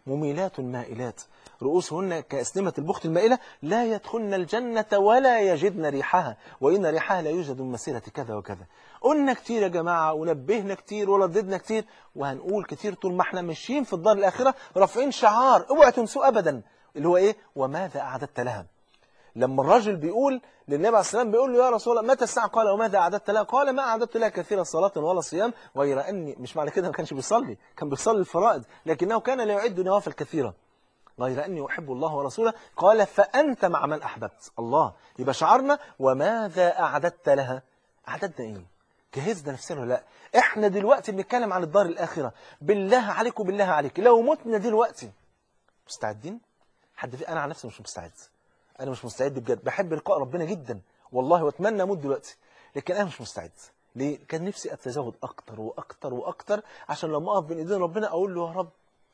مميلات مائلات رؤوسهن كأسنمة البخت المائلة لا يدخلن الجنة ولا يجدن ريحها وإن ريحها لا يوجد من مسيرة كذا وكذا قلنا كتير يا جماعة ونبهنا كتير ورددنا كتير وهنقول كتير طول ما احنا ماشيين في الدار الآخرة رافعين شعار اوعى تنسوا أبدا اللي هو إيه وماذا أعددت لها لما الرجل بيقول للنبي عليه السلام بيقول له يا رسول الله متى الساعة قال وماذا أعددت لها قال ما أعددت لها كثيرا صلاة ولا صيام غير أني مش معنى كده ما كانش بيصلي كان بيصلي الفرائض لكنه كان لا يعد نوافل كثيرة غير أني أحب الله ورسوله قال فأنت مع من أحببت الله يبقى شعرنا وماذا أعددت لها أعددنا إيه جهزنا نفسنا ولا لا إحنا دلوقتي بنتكلم عن الدار الآخرة بالله عليك وبالله عليك لو متنا دلوقتي مستعدين حد في أنا عن نفسي مش مستعد أنا مش مستعد بجد بحب لقاء ربنا جدا والله وأتمنى أموت دلوقتي لكن أنا مش مستعد ليه كان نفسي أتزود أكتر وأكتر وأكتر عشان لما أقف بين إيدين ربنا أقول له يا رب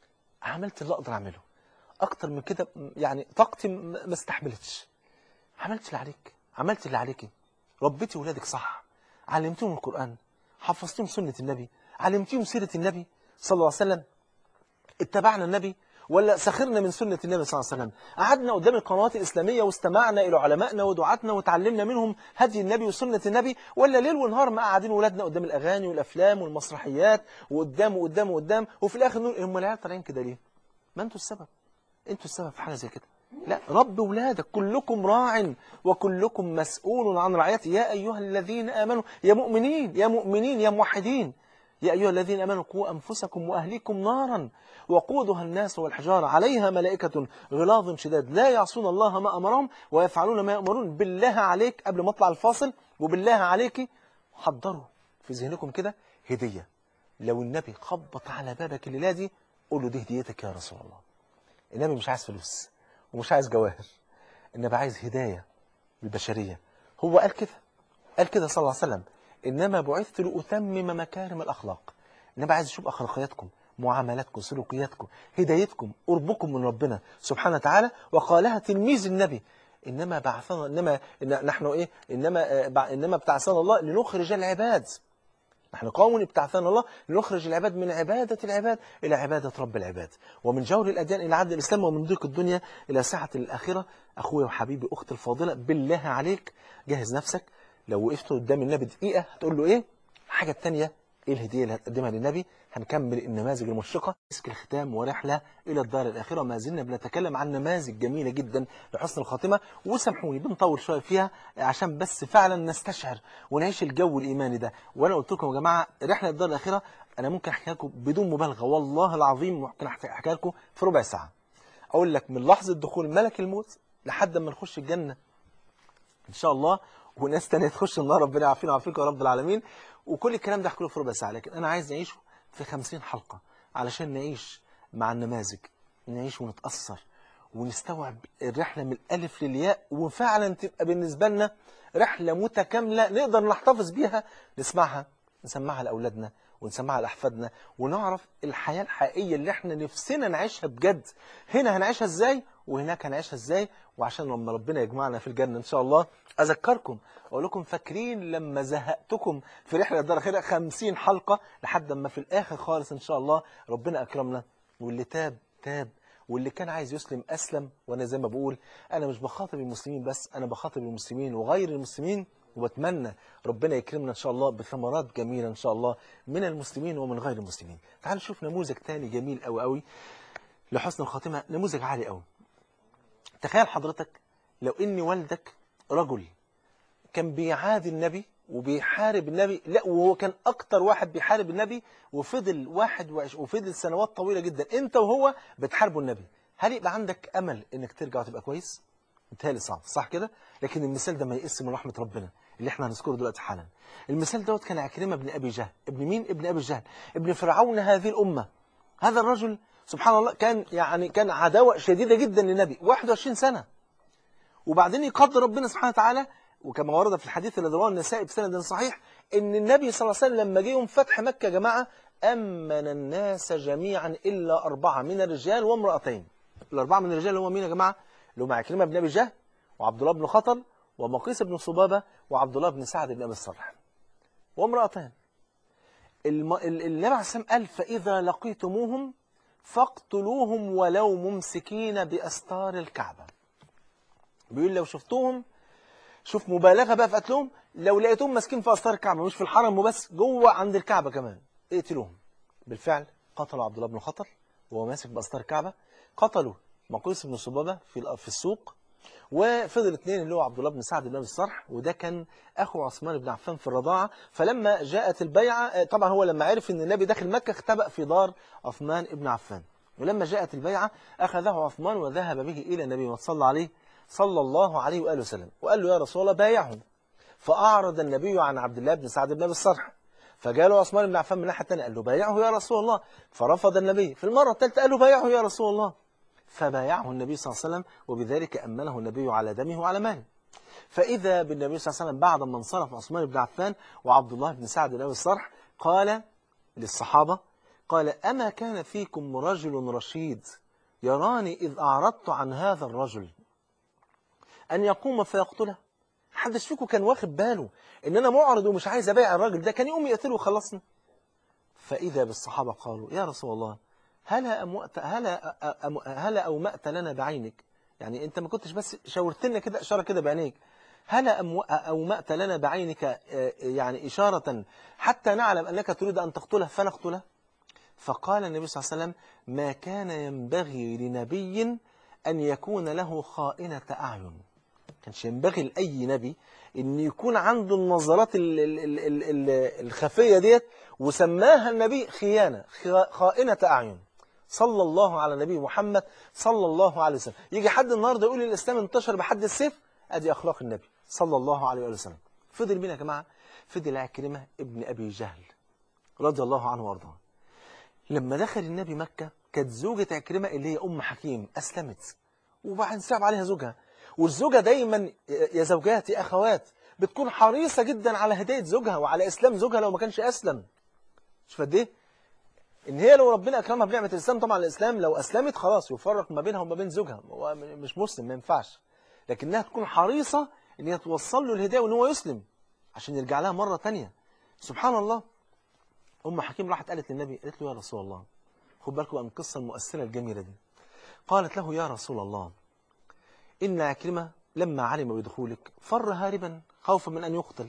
عملت اللي أقدر أعمله اكتر من كده يعني طاقتي ما استحملتش عملت اللي عليك عملت اللي عليكي ربيتي ولادك صح علمتيهم القرآن حفظتيهم سنة النبي علمتيهم سيرة النبي صلى الله عليه وسلم اتبعنا النبي ولا سخرنا من سنة النبي صلى الله عليه وسلم قعدنا قدام القنوات الإسلامية واستمعنا إلى علمائنا ودعاتنا وتعلمنا منهم هدي النبي وسنة النبي ولا ليل ونهار ما قاعدين ولادنا قدام الأغاني والأفلام والمسرحيات وقدام وقدام وقدام وفي الآخر نقول هم العيال طالعين كده ليه؟ ما أنتوا السبب انتوا السبب في حاجه زي كده لا رب ولادك كلكم راع وكلكم مسؤول عن رعيته يا ايها الذين امنوا يا مؤمنين يا مؤمنين يا موحدين يا ايها الذين امنوا قوا انفسكم واهليكم نارا وقودها الناس والحجاره عليها ملائكه غلاظ شداد لا يعصون الله ما امرهم ويفعلون ما يامرون بالله عليك قبل ما اطلع الفاصل وبالله عليك حضروا في ذهنكم كده هديه لو النبي خبط على بابك الليله دي قول له دي هديتك يا رسول الله النبي مش عايز فلوس ومش عايز جواهر النبي عايز هداية للبشرية هو قال كده قال كده صلى الله عليه وسلم إنما بعثت لأتمم مكارم الأخلاق النبي عايز يشوف أخلاقياتكم معاملاتكم سلوكياتكم هدايتكم قربكم من ربنا سبحانه وتعالى وقالها تلميذ النبي إنما بعثنا إنما إن نحن إيه إنما إنما ابتعثنا الله لنخرج العباد نحن قوم ابتعثنا الله لنخرج العباد من عبادة العباد إلى عبادة رب العباد ومن جور الأديان إلى عدل الإسلام ومن ضيق الدنيا إلى سعة الآخرة أخويا وحبيبي أختي الفاضلة بالله عليك جهز نفسك لو وقفت قدام النبي دقيقة هتقول له إيه الحاجة الثانية إيه الهدية اللي هتقدمها للنبي هنكمل النماذج المشرقة مسك الختام ورحلة إلى الدار الآخرة ما زلنا بنتكلم عن نماذج جميلة جدا لحسن الخاتمة وسامحوني بنطول شوية فيها عشان بس فعلا نستشعر ونعيش الجو الإيماني ده وأنا قلت لكم يا جماعة رحلة الدار الآخرة أنا ممكن أحكي لكم بدون مبالغة والله العظيم ممكن أحكي لكم في ربع ساعة أقول لك من لحظة دخول ملك الموت لحد ما نخش الجنة إن شاء الله وناس تانية تخش النار ربنا يعافينا ويعافيكم يا رب العالمين وكل الكلام ده احكي له في ربع ساعة لكن أنا عايز نعيشه في خمسين حلقة علشان نعيش مع النماذج نعيش ونتأثر ونستوعب الرحلة من الألف للياء وفعلا تبقى بالنسبة لنا رحلة متكاملة نقدر نحتفظ بيها نسمعها نسمعها لأولادنا ونسمعها لأحفادنا ونعرف الحياة الحقيقية اللي احنا نفسنا نعيشها بجد هنا هنعيشها ازاي وهناك هنعيشها ازاي وعشان لما ربنا يجمعنا في الجنة ان شاء الله اذكركم اقول لكم فاكرين لما زهقتكم في رحلة الدار الأخيرة 50 حلقة لحد ما في الآخر خالص ان شاء الله ربنا أكرمنا واللي تاب تاب واللي كان عايز يسلم أسلم وأنا زي ما بقول أنا مش بخاطب المسلمين بس أنا بخاطب المسلمين وغير المسلمين وبتمنى ربنا يكرمنا إن شاء الله بثمرات جميلة إن شاء الله من المسلمين ومن غير المسلمين تعالوا نشوف نموذج تاني جميل قوي قوي لحسن الخاتمة نموذج عالي قوي تخيل حضرتك لو إن والدك رجل كان بيعادي النبي وبيحارب النبي لا وهو كان اكتر واحد بيحارب النبي وفضل واحد وعش وفضل سنوات طويلة جدا انت وهو بتحاربوا النبي هل يبقى عندك امل انك ترجع وتبقى كويس متهيألي صعب صح كده لكن المثال ده ما يقس من رحمة ربنا اللي احنا هنذكره دلوقتي حالا المثال دوت كان عكرمة بن ابي جهل ابن مين ابن ابي جهل ابن فرعون هذه الامة هذا الرجل سبحان الله كان يعني كان عداوة شديدة جدا للنبي 21 سنة وبعدين يقدر ربنا سبحانه وتعالى وكما ورد في الحديث الذي رواه النسائي بسند صحيح ان النبي صلى الله عليه وسلم لما جه يوم فتح مكة يا جماعة أمن الناس جميعا إلا أربعة من الرجال وامرأتين الأربعة من الرجال هم مين يا جماعة اللي هم عكرمة بن أبي جهل وعبد الله بن خطل ومقيس بن صبابة وعبد الله بن سعد بن أبي الصالح وامرأتان الم... النبي عليه السلام قال فإذا لقيتموهم فاقتلوهم ولو ممسكين بأستار الكعبة بيقول لو شفتوهم شوف مبالغة بقى في قتلهم لو لقيتهم ماسكين في أستار الكعبة مش في الحرم وبس جوه عند الكعبة كمان اقتلوهم بالفعل قتلوا عبد الله بن خطر وهو ماسك بأستار الكعبة قتلوا مقيس بن صبابة في في السوق وفضل اثنين اللي هو عبد الله بن سعد بن ابي الصرح وده كان اخو عثمان بن عفان في الرضاعه فلما جاءت البيعه طبعا هو لما عرف ان النبي داخل مكه اختبأ في دار عثمان بن عفان ولما جاءت البيعه اخذه عثمان وذهب به الى النبي وصلى عليه صلى الله عليه واله وسلم وقال له يا رسول الله بايعه فاعرض النبي عن عبد الله بن سعد بن ابي الصرح فجاء له عثمان بن عفان من الناحيه الثانيه قال له بايعه يا رسول الله فرفض النبي في المره الثالثه قال له بايعه يا رسول الله فبايعه النبي صلى الله عليه وسلم وبذلك أمنه النبي على دمه وعلى ماله فإذا بالنبي صلى الله عليه وسلم بعد ما انصرف عثمان بن عفان وعبد الله بن سعد بن أبي الصرح قال للصحابة قال أما كان فيكم رجل رشيد يراني إذ أعرضت عن هذا الرجل أن يقوم فيقتله حدش فيكم كان واخد باله إن أنا معرض ومش عايز أبايع الراجل ده كان يقوم يقتله وخلصنا فإذا بالصحابة قالوا يا رسول الله هلا أموأت هلا أم هلا أومأت لنا بعينك يعني أنت ما كنتش بس شاورت لنا كده إشارة كده بعينيك هلا أومأت لنا بعينك يعني إشارة حتى نعلم أنك تريد أن تقتله فنقتله فقال النبي صلى الله عليه وسلم ما كان ينبغي لنبي أن يكون له خائنة أعين كانش ينبغي لأي نبي أن يكون عنده النظرات الخفية ديت وسماها النبي خيانة خائنة أعين صلى الله على نبي محمد صلى الله عليه وسلم يجي حد النهارده يقول الإسلام انتشر بحد السيف أدي أخلاق النبي صلى الله عليه وسلم فضل مين يا جماعة فضل عكرمة ابن أبي جهل رضي الله عنه وارضاه لما دخل النبي مكة كانت زوجة عكرمة اللي هي أم حكيم أسلمت وبعدين صعب عليها زوجها والزوجة دايما يا زوجات يا أخوات بتكون حريصة جدا على هداية زوجها وعلى إسلام زوجها لو ما كانش أسلم شوف قد ايه ان هي لو ربنا اكرمها بنعمه الاسلام طبعا الاسلام لو اسلمت خلاص يفرق ما بينها وما بين زوجها هو مش مسلم ما ينفعش لكنها تكون حريصه ان هي توصل له الهدايه وان هو يسلم عشان يرجع لها مره ثانيه سبحان الله ام حكيم راحت قالت للنبي قالت له يا رسول الله خد بالكم من القصه المؤثره الجميله دي قالت له يا رسول الله ان عكرمه لما علم بدخولك فر هاربا خوفا من ان يقتل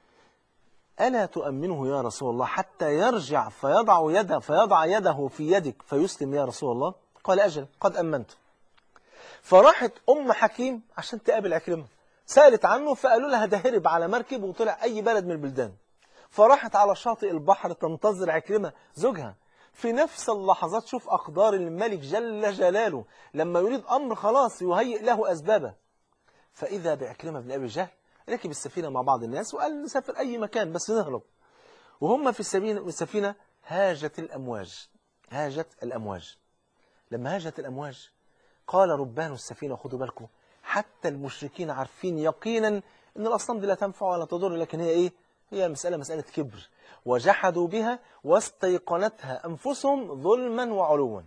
ألا تؤمنه يا رسول الله حتى يرجع فيضع يده فيضع يده في يدك فيسلم يا رسول الله قال أجل قد أمنت فراحت أم حكيم عشان تقابل عكرمة سألت عنه فقالوا لها ده هرب على مركب وطلع أي بلد من البلدان فراحت على شاطئ البحر تنتظر عكرمة زوجها في نفس اللحظات شوف أقدار الملك جل جلاله لما يريد أمر خلاص يهيئ له أسبابه فإذا بعكرمة بن أبي جهل ركب السفينة مع بعض الناس وقال نسافر أي مكان بس نهرب وهم في السفينة, السفينة هاجت الأمواج هاجت الأمواج لما هاجت الأمواج قال ربان السفينة خدوا بالكم حتى المشركين عارفين يقينا أن الأصنام دي لا تنفع ولا تضر لكن هي إيه هي مسألة مسألة كبر وجحدوا بها واستيقنتها أنفسهم ظلما وعلوا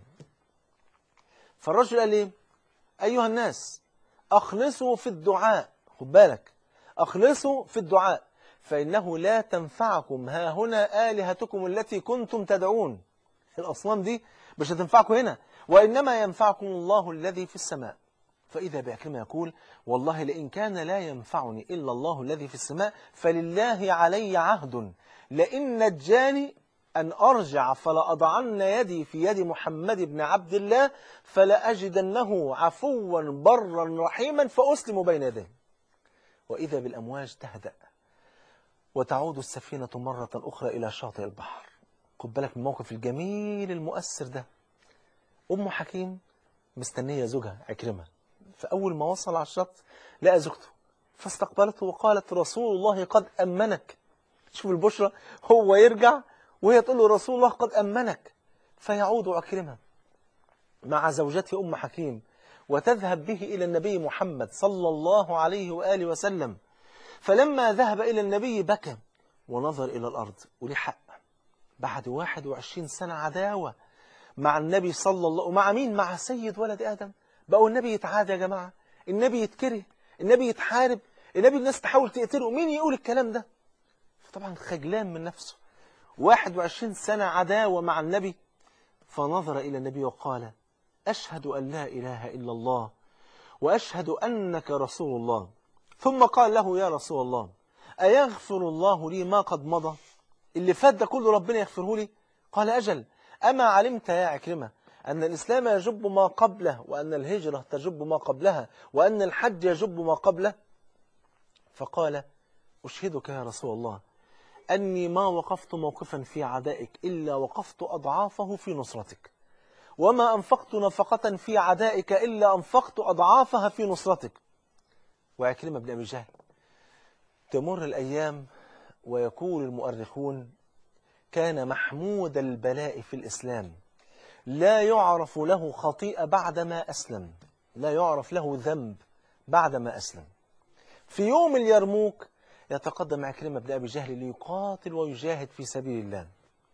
فالرجل قال إيه أيها الناس أخلصوا في الدعاء خد بالك أخلصوا في الدعاء فإنه لا تنفعكم ها هنا آلهتكم التي كنتم تدعون الأصنام دي مش هتنفعكم هنا وإنما ينفعكم الله الذي في السماء فإذا بعكرمة يقول والله لئن كان لا ينفعني إلا الله الذي في السماء فلله علي عهد لئن نجاني أن أرجع فلأضعن يدي في يد محمد بن عبد الله فلأجدنه عفوا برا رحيما فأسلم بين يديه وإذا بالأمواج تهدأ وتعود السفينة مرة أخرى إلى شاطئ البحر خد بالك من الموقف الجميل المؤثر ده أم حكيم مستنية زوجها عكرمة فأول ما وصل على الشط لقى زوجته فاستقبلته وقالت رسول الله قد أمنك شوف البشرة هو يرجع وهي تقول له رسول الله قد أمنك فيعود عكرمة مع زوجته أم حكيم وتذهب به إلى النبي محمد صلى الله عليه وآله وسلم فلما ذهب إلى النبي بكى ونظر إلى الأرض وليه حق بعد 21 سنة عداوة مع النبي صلى الله ومع مين مع سيد ولد آدم بقوا النبي يتعادى يا جماعة النبي يتكره النبي يتحارب النبي الناس تحاول تقتله مين يقول الكلام ده فطبعا خجلان من نفسه 21 سنة عداوة مع النبي فنظر إلى النبي وقال أشهد أن لا إله إلا الله وأشهد أنك رسول الله ثم قال له يا رسول الله أيغفر الله لي ما قد مضى اللي فات ده كله ربنا يغفره لي قال أجل أما علمت يا عكرمة أن الإسلام يجب ما قبله وأن الهجرة تجب ما قبلها وأن الحج يجب ما قبله فقال أشهدك يا رسول الله أني ما وقفت موقفا في عدائك إلا وقفت أضعافه في نصرتك وما أنفقت نفقة في عدائك إلا أنفقت أضعافها في نصرتك وعكرمة بن أبي جهل تمر الأيام ويقول المؤرخون كان محمود البلاء في الإسلام لا يعرف له خطيئة بعدما أسلم لا يعرف له ذنب بعدما أسلم في يوم اليرموك يتقدم عكرمة بن أبي جهل ليقاتل ويجاهد في سبيل الله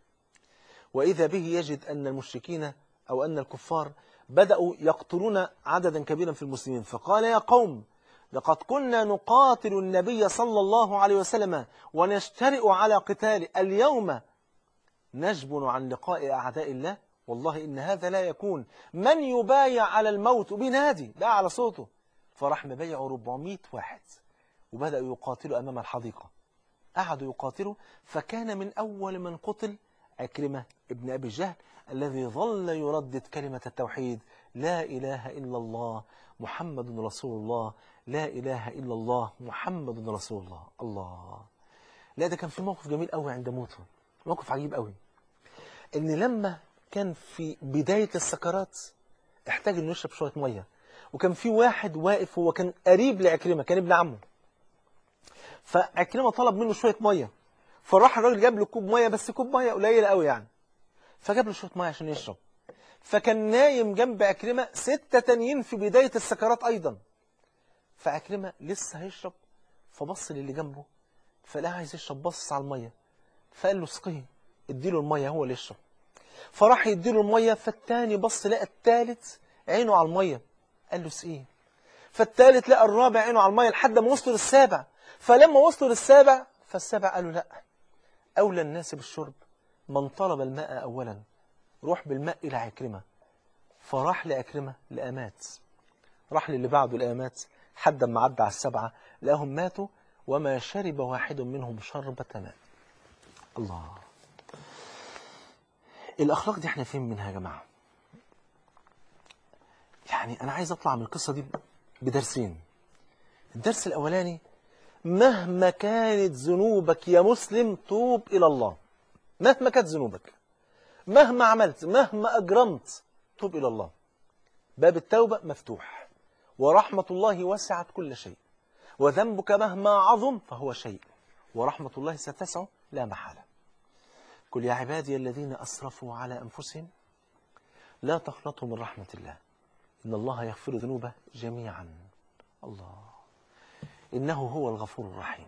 وإذا به يجد أن المشركين أو أن الكفار بدأوا يقتلون عددا كبيرا في المسلمين فقال يا قوم لقد كنا نقاتل النبي صلى الله عليه وسلم ونشترئ على قتاله اليوم نجبن عن لقاء أعداء الله والله إن هذا لا يكون من يبايع على الموت بنادي لا على صوته فراح مبايع 400 واحد وبدأوا يقاتلوا أمام الحديقة قعدوا يقاتلوا فكان من أول من قتل عكرمة ابن أبي جهل الذي ظل يردد كلمة التوحيد لا إله إلا الله محمد رسول الله لا إله إلا الله محمد رسول الله الله لا ده كان في موقف جميل قوي عند موته موقف عجيب قوي ان لما كان في بداية السكرات احتاج انه يشرب شوية مية وكان في واحد واقف هو كان قريب لعكرمة كان ابن عمه فعكرمة طلب منه شوية مية فراح الراجل جاب له كوب مية بس كوب مية قليلة قوي يعني فجاب له شوية مية عشان يشرب فكان نايم جنب عكرمة ستة تانيين في بداية السكرات أيضا فعكرمة لسه هيشرب فبص للي جنبه فلقى عايز يشرب بص على المية فقال له اسقيه اديله المية هو اللي يشرب فراح يديله المية فالتاني بص لقى التالت عينه على المية قال له اسقيه فالتالت لقى الرابع عينه على المية لحد ما وصلوا للسابع فلما وصلوا للسابع فالسابع قالوا لا أولى الناس بالشرب من طلب الماء أولا روح بالماء إلى عكرمة فراح لأكرمة لأمات راح للي بعده لأمات حد ما عدى على السبعة لقاهم ماتوا وما شرب واحد منهم شربة ماء الله الأخلاق دي احنا فين منها يا جماعة يعني أنا عايز أطلع من القصة دي بدرسين الدرس الأولاني مهما كانت ذنوبك يا مسلم توب إلى الله مهما كانت ذنوبك مهما عملت مهما أجرمت توب إلى الله باب التوبة مفتوح ورحمة الله وسعت كل شيء وذنبك مهما عظم فهو شيء ورحمة الله ستسع لا محالة قل يا عبادي الذين أسرفوا على أنفسهم لا تقنطوا من رحمة الله إن الله يغفر الذنوب جميعا الله إنه هو الغفور الرحيم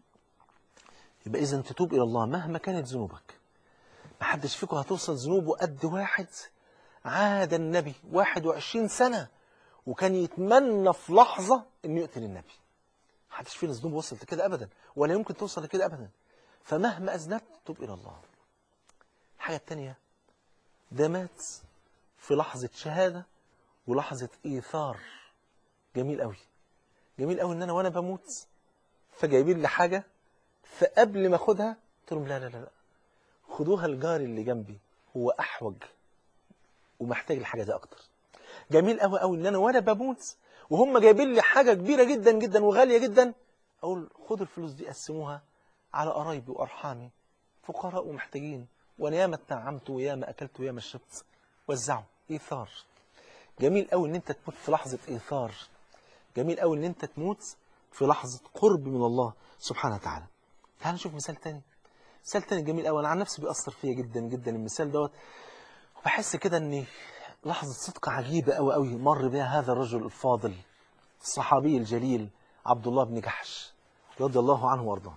يبقى إذا تتوب إلى الله مهما كانت ذنوبك ما حدش فيكم هتوصل ذنوبه قد واحد عاد النبي 21 سنة وكان يتمنى في لحظة أن يقتل النبي ما حدش فينا ذنوبه وصلت لكده أبدا ولا يمكن توصل لكده أبدا فمهما أذنبت توب إلى الله الحاجة التانية ده مات في لحظة شهادة ولحظة إيثار جميل قوي جميل قوي ان انا وانا بموت فجايبين لي حاجه فقبل ما اخدها قلت لهم لا لا لا لا خدوها الجار اللي جنبي هو احوج ومحتاج الحاجه دي اكتر جميل قوي قوي ان انا وانا بموت وهم جايبين لي حاجه كبيره جدا جدا وغاليه جدا اقول خدوا الفلوس دي قسموها على قرايبي وارحامي فقراء ومحتاجين وانا ياما اتنعمت وياما اكلت وياما شربت وزعوا ايثار جميل قوي ان انت تموت في لحظه ايثار جميل قوي ان انت تموت في لحظة قرب من الله سبحانه وتعالى تعال نشوف مثال تاني مثال تاني جميل قوي انا عن نفسي بيأثر فيا جدا جدا المثال دوت وبحس كده ان لحظة صدق عجيبة قوي قوي مر بها هذا الرجل الفاضل الصحابي الجليل عبد الله بن جحش رضي الله عنه وارضاه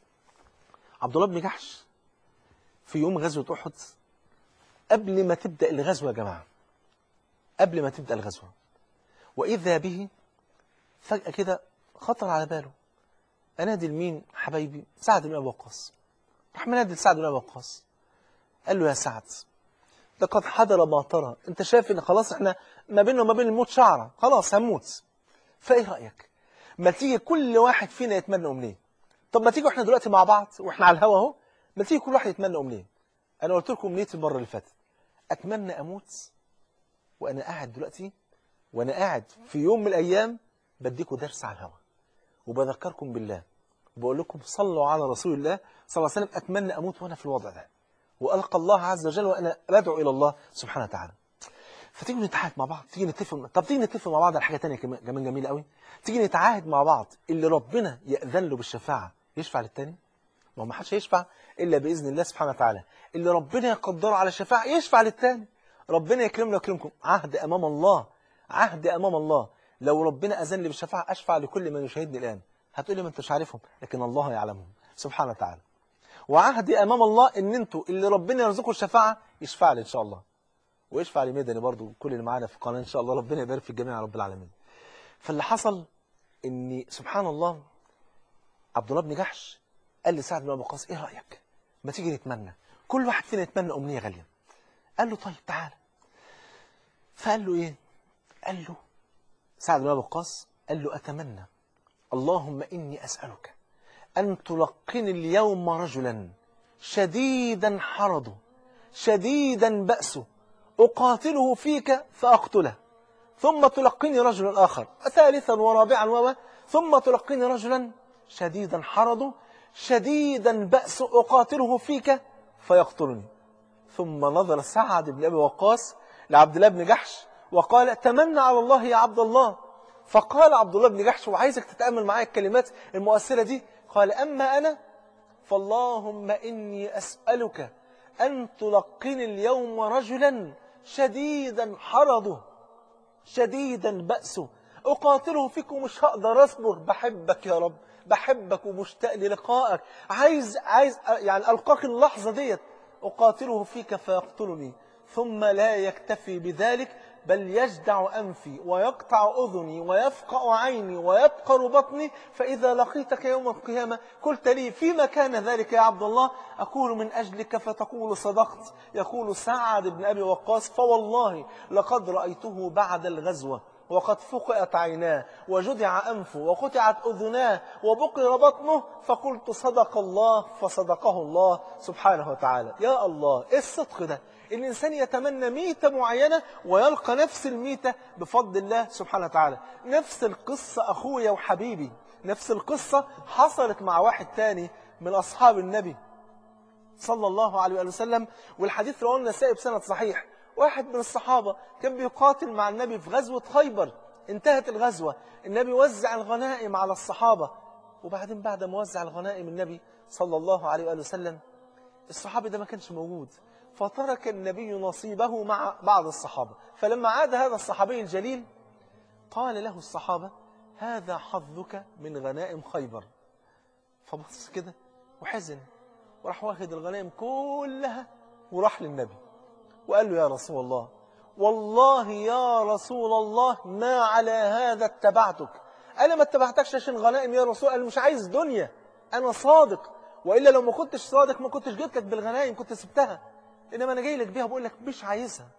عبد الله بن جحش في يوم غزوة أحد قبل ما تبدأ الغزوة يا جماعة قبل ما تبدأ الغزوة وإذا به فجأة كده خطر على باله أنادي لمين حبايبي سعد بن أبي وقاص راح منادي لسعد بن أبي وقاص قال له يا سعد لقد حضر ما ترى انت شايف ان خلاص احنا ما بيننا وما بين الموت شعره خلاص هنموت فايه رايك ما تيجي كل واحد فينا يتمنى امنيه طب ما تيجي احنا دلوقتي مع بعض واحنا على الهوا اهو ما تيجي كل واحد يتمنى امنيه انا قلت لكم امنيتي المره اللي فاتت اتمنى اموت وانا قاعد دلوقتي وانا قاعد في يوم من الايام بديكم درس على الهوا وبذكركم بالله وبقول لكم صلوا على رسول الله صلى الله عليه وسلم اتمنى اموت وانا في الوضع ده والقى الله عز وجل وانا بدعو الى الله سبحانه وتعالى فتيجي نتعاهد مع بعض تيجي نتفق طب تيجي نتفق مع بعض على حاجه ثانيه كمان كمان جميله قوي تيجي نتعاهد مع بعض اللي ربنا ياذن له بالشفاعه يشفع للتاني ما هو ما حدش هيشفع الا باذن الله سبحانه وتعالى اللي ربنا يقدره على الشفاعه يشفع للتاني ربنا يكرمنا ويكرمكم عهد امام الله عهد امام الله لو ربنا اذن لي بالشفاعه اشفع لكل من يشاهدني الان هتقولي ما انتش عارفهم لكن الله يعلمهم سبحانه وتعالى وعهدي امام الله ان انتوا اللي ربنا يرزقكم الشفاعه يشفع لي ان شاء الله ويشفع لي مدني برضو كل اللي معانا في القناه ان شاء الله ربنا يبارك في الجميع يا رب العالمين فاللي حصل ان سبحان الله عبد الله بن جحش قال لسعد بن ابي وقاص ايه رايك ما تيجي نتمنى كل واحد فينا يتمنى امنيه غاليه قال له طيب تعالى فقال له ايه قال له سعد بن ابي وقاص قال له اتمنى اللهم اني اسالك ان تلقني اليوم رجلا شديدا حرضه شديدا بأسه أقاتله فيك فأقتله ثم تلقني رجلا آخر ثالثا ورابعا و ثم تلقني رجلا شديدا حرضه شديدا بأسه أقاتله فيك فيقتلني ثم نظر سعد بن أبي وقاص لعبد الله بن جحش وقال تمنى على الله يا عبد الله فقال عبد الله بن جحش وعايزك تتأمل معايا الكلمات المؤثرة دي قال أما أنا فاللهم إني أسألك أن تلقني اليوم رجلا شديدا حرضه شديدا بأسه أقاتله فيك ومش هقدر أصبر بحبك يا رب بحبك ومشتاق للقائك عايز عايز يعني ألقاك اللحظة ديت أقاتله فيك فيقتلني ثم لا يكتفي بذلك بل يجدع أنفي ويقطع أذني ويفقع عيني ويبقر بطني فإذا لقيتك يوم القيامة قلت لي فيما كان ذلك يا عبد الله أقول من أجلك فتقول صدقت يقول سعد بن أبي وقاص فوالله لقد رأيته بعد الغزوة وقد فقئت عيناه وجدع أنفه وقطعت أذناه وبقر بطنه فقلت صدق الله فصدقه الله سبحانه وتعالى يا الله إيه الصدق ده الإنسان يتمنى ميتة معينة ويلقى نفس الميتة بفضل الله سبحانه وتعالى نفس القصة أخويا وحبيبي نفس القصة حصلت مع واحد تاني من أصحاب النبي صلى الله عليه وآله وسلم والحديث رواه النسائي بسند صحيح واحد من الصحابة كان بيقاتل مع النبي في غزوة خيبر انتهت الغزوة النبي وزع الغنائم على الصحابة وبعدين بعد ما وزع الغنائم النبي صلى الله عليه وآله وسلم الصحابي ده ما كانش موجود فترك النبي نصيبه مع بعض الصحابة فلما عاد هذا الصحابي الجليل قال له الصحابة هذا حظك من غنائم خيبر فبص كده وحزن وراح واخد الغنائم كلها وراح للنبي وقال له يا رسول الله والله يا رسول الله ما على هذا اتبعتك أنا ما اتبعتكش عشان غنائم يا رسول أنا مش عايز دنيا أنا صادق وإلا لو ما كنتش صادق ما كنتش جيت لك بالغنائم كنت سبتها إنما أنا جاي لك بيها بقول لك مش عايزها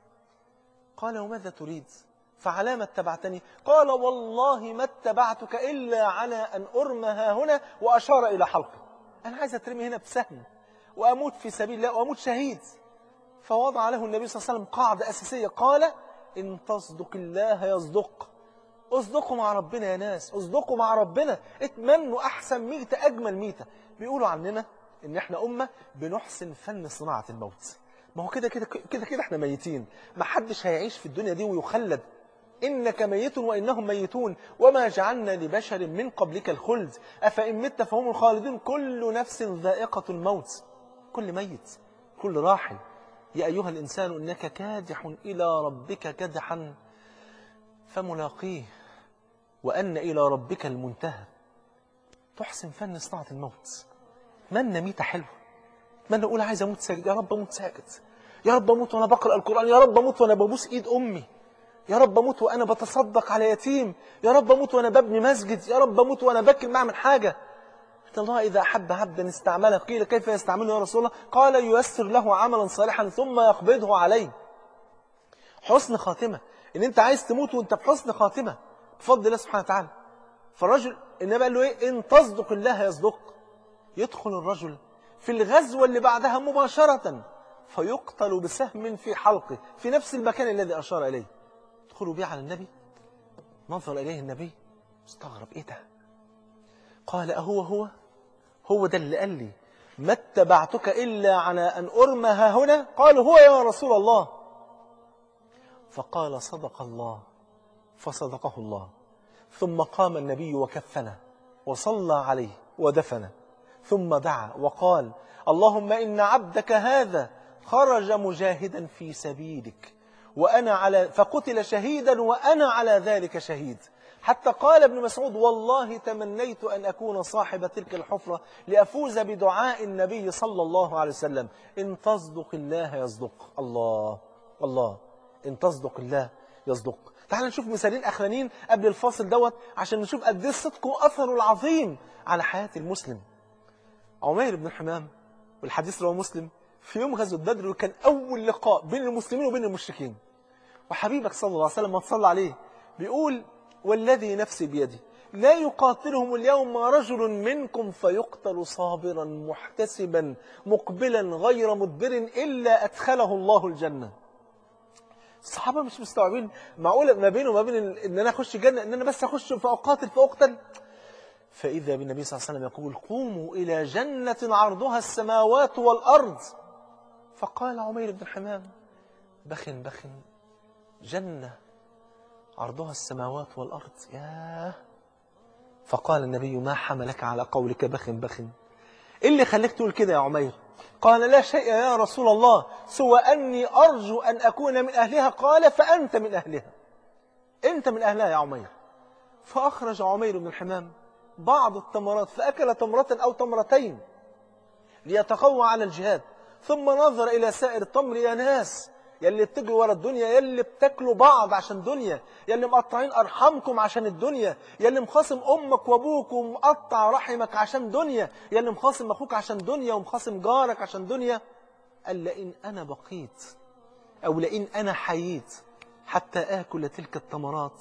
قال وماذا تريد فعلى ما اتبعتني قال والله ما اتبعتك إلا على أن أرمى ها هنا وأشار إلى حلقي أنا عايز أترمي هنا بسهم وأموت في سبيل الله وأموت شهيد فوضع له النبي صلى الله عليه وسلم قاعدة أساسية قال إن تصدق الله يصدق اصدقوا مع ربنا يا ناس اصدقوا مع ربنا اتمنوا أحسن ميتة أجمل ميتة بيقولوا عننا إن إحنا أمة بنحسن فن صناعة الموت ما هو كده كده كده كده احنا ميتين ما حدش هيعيش في الدنيا دي ويخلد إنك ميت وإنهم ميتون وما جعلنا لبشر من قبلك الخلد أفإن مت فهم الخالدون كل نفس ذائقة الموت كل ميت كل راحل يا أيها الإنسان إنك كادح إلى ربك كدحا فملاقيه وأن إلى ربك المنتهى تحسن فن صناعة الموت من ميتة حلوة من أقول عايز أموت ساجد يا رب أموت ساجد يا رب أموت وأنا بقرأ القرآن يا رب أموت وأنا ببوس إيد أمي يا رب أموت وأنا بتصدق على يتيم يا رب أموت وأنا ببني مسجد يا رب أموت وأنا بكر بعمل حاجة حتى الله إذا أحب عبدا استعمله قيل كيف يستعمله يا رسول الله قال ييسر له عملا صالحا ثم يقبضه عليه حسن خاتمة ان انت عايز تموت وانت بحسن خاتمة بفضل الله سبحانه وتعالى فالرجل انما قال له ايه ان تصدق الله يصدق يدخل الرجل في الغزوة اللي بعدها مباشرة فيقتل بسهم في حلقه في نفس المكان الذي أشار إليه يدخلوا بيه على النبي نظر إليه النبي استغرب إيه ده قال أهو هو هو ده اللي قال لي ما اتبعتك إلا على أن أرمى ها هنا قال هو يا رسول الله فقال صدق الله فصدقه الله ثم قام النبي وكفنه وصلى عليه ودفنه ثم دعا وقال اللهم إن عبدك هذا خرج مجاهدا في سبيلك وأنا على فقتل شهيدا وأنا على ذلك شهيد حتى قال ابن مسعود والله تمنيت أن أكون صاحب تلك الحفرة لأفوز بدعاء النبي صلى الله عليه وسلم إن تصدق الله يصدق الله الله إن تصدق الله يصدق تعال نشوف مثالين أخرانين قبل الفاصل دوت عشان نشوف قد ايه الصدق وأثره العظيم على حياة المسلم عمير بن الحمام والحديث رواه مسلم في يوم غزوة بدر وكان أول لقاء بين المسلمين وبين المشركين وحبيبك صلى الله عليه وسلم ما تصلى عليه بيقول والذي نفسي بيدي لا يقاتلهم اليوم رجل منكم فيقتل صابرا محتسبا مقبلا غير مدبر إلا أدخله الله الجنة الصحابة مش مستوعبين معقولة ما بينه وما بين ال- ان انا اخش الجنة ان انا بس اخش فاقاتل فاقتل فإذا بالنبي صلى الله عليه وسلم يقول قوموا إلى جنة عرضها السماوات والأرض فقال عمير بن حمام بخ بخ جنة عرضها السماوات والأرض ياه فقال النبي ما حملك على قولك بخ بخ إيه اللي خليك تقول كده يا عمير قال لا شيء يا رسول الله سوى أني أرجو أن أكون من أهلها قال فأنت من أهلها أنت من أهلها يا عمير فأخرج عمير بن الحمام بعض التمرات فأكل تمرة أو تمرتين ليتقوى على الجهاد ثم نظر إلى سائر التمر يا ناس يلي بتجروا ورا الدنيا يلي بتاكلوا بعض عشان دنيا يلي مقطعين أرحامكم عشان الدنيا يلي مخاصم أمك وأبوك ومقطع رحمك عشان دنيا يلي مخاصم أخوك عشان دنيا ومخاصم جارك عشان دنيا قال لئن أنا بقيت أو لئن أنا حييت حتى آكل تلك التمرات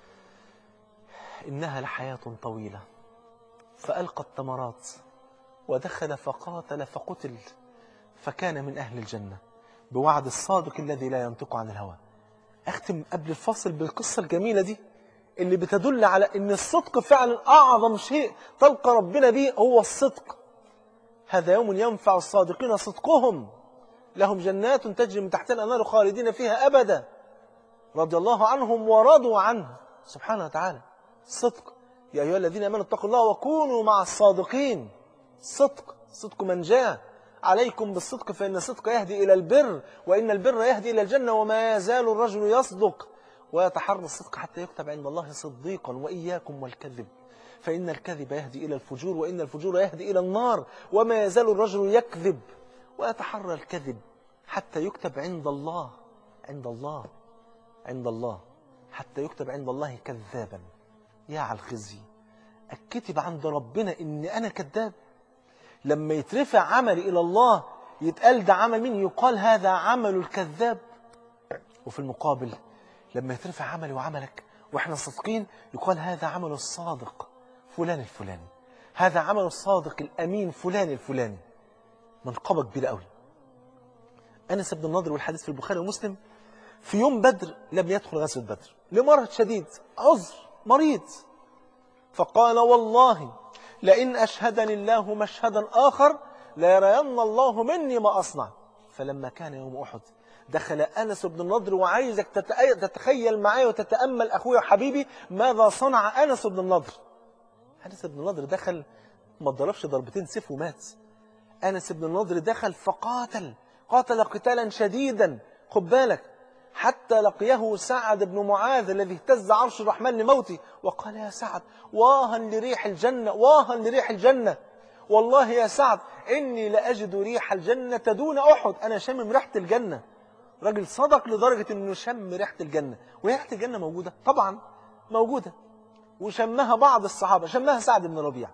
إنها لحياة طويلة فألقى التمرات ودخل فقاتل فقتل فكان من أهل الجنة بوعد الصادق الذي لا ينطق عن الهوى أختم قبل الفصل بالقصة الجميلة دي اللي بتدل على أن الصدق فعلا أعظم شيء تلقى ربنا به هو الصدق هذا يوم ينفع الصادقين صدقهم لهم جنات تجري من تحتها الأنهار خالدين فيها أبدا رضي الله عنهم ورضوا عنه سبحانه وتعالى صدق يا أيها الذين آمنوا اتقوا الله وكونوا مع الصادقين صدق صدق من جاء عليكم بالصدق فإن الصدق يهدي إلى البر وإن البر يهدي إلى الجنة وما يزال الرجل يصدق ويتحرى الصدق حتى يكتب عند الله صديقا وإياكم والكذب فإن الكذب يهدي إلى الفجور وإن الفجور يهدي إلى النار وما يزال الرجل يكذب ويتحرى الكذب حتى يكتب عند الله عند الله عند الله حتى يكتب عند الله كذابا يا على الخزي أكتب عند ربنا إن أنا كذاب لما يترفع عملي إلى الله يتقال ده عمل مين يقال هذا عمل الكذاب وفي المقابل لما يترفع عملي وعملك وإحنا صادقين يقال هذا عمل الصادق فلان الفلاني هذا عمل الصادق الأمين فلان الفلاني منقبة كبيرة قوي أنس بن النضر والحديث في البخاري ومسلم في يوم بدر لم يدخل غزوة بدر لمرض شديد عذر مريض فقال والله لئن أشهدني الله مشهدا آخر ليرين الله مني ما أصنع فلما كان يوم أحد دخل أنس بن النضر وعايزك تتأ- تتخيل معايا وتتأمل أخويا وحبيبي ماذا صنع أنس بن النضر أنس بن النضر دخل ما ضربش ضربتين سيف ومات أنس بن النضر دخل فقاتل قاتل قتالا شديدا خد بالك حتى لقيه سعد بن معاذ الذي اهتز عرش الرحمن لموته وقال يا سعد واها لريح الجنة واها لريح الجنة والله يا سعد إني لأجد ريح الجنة دون أحد أنا شامم ريحة الجنة راجل صدق لدرجة أنه شم ريحة الجنة وريحة الجنة موجودة طبعا موجودة وشمها بعض الصحابة شمها سعد بن ربيع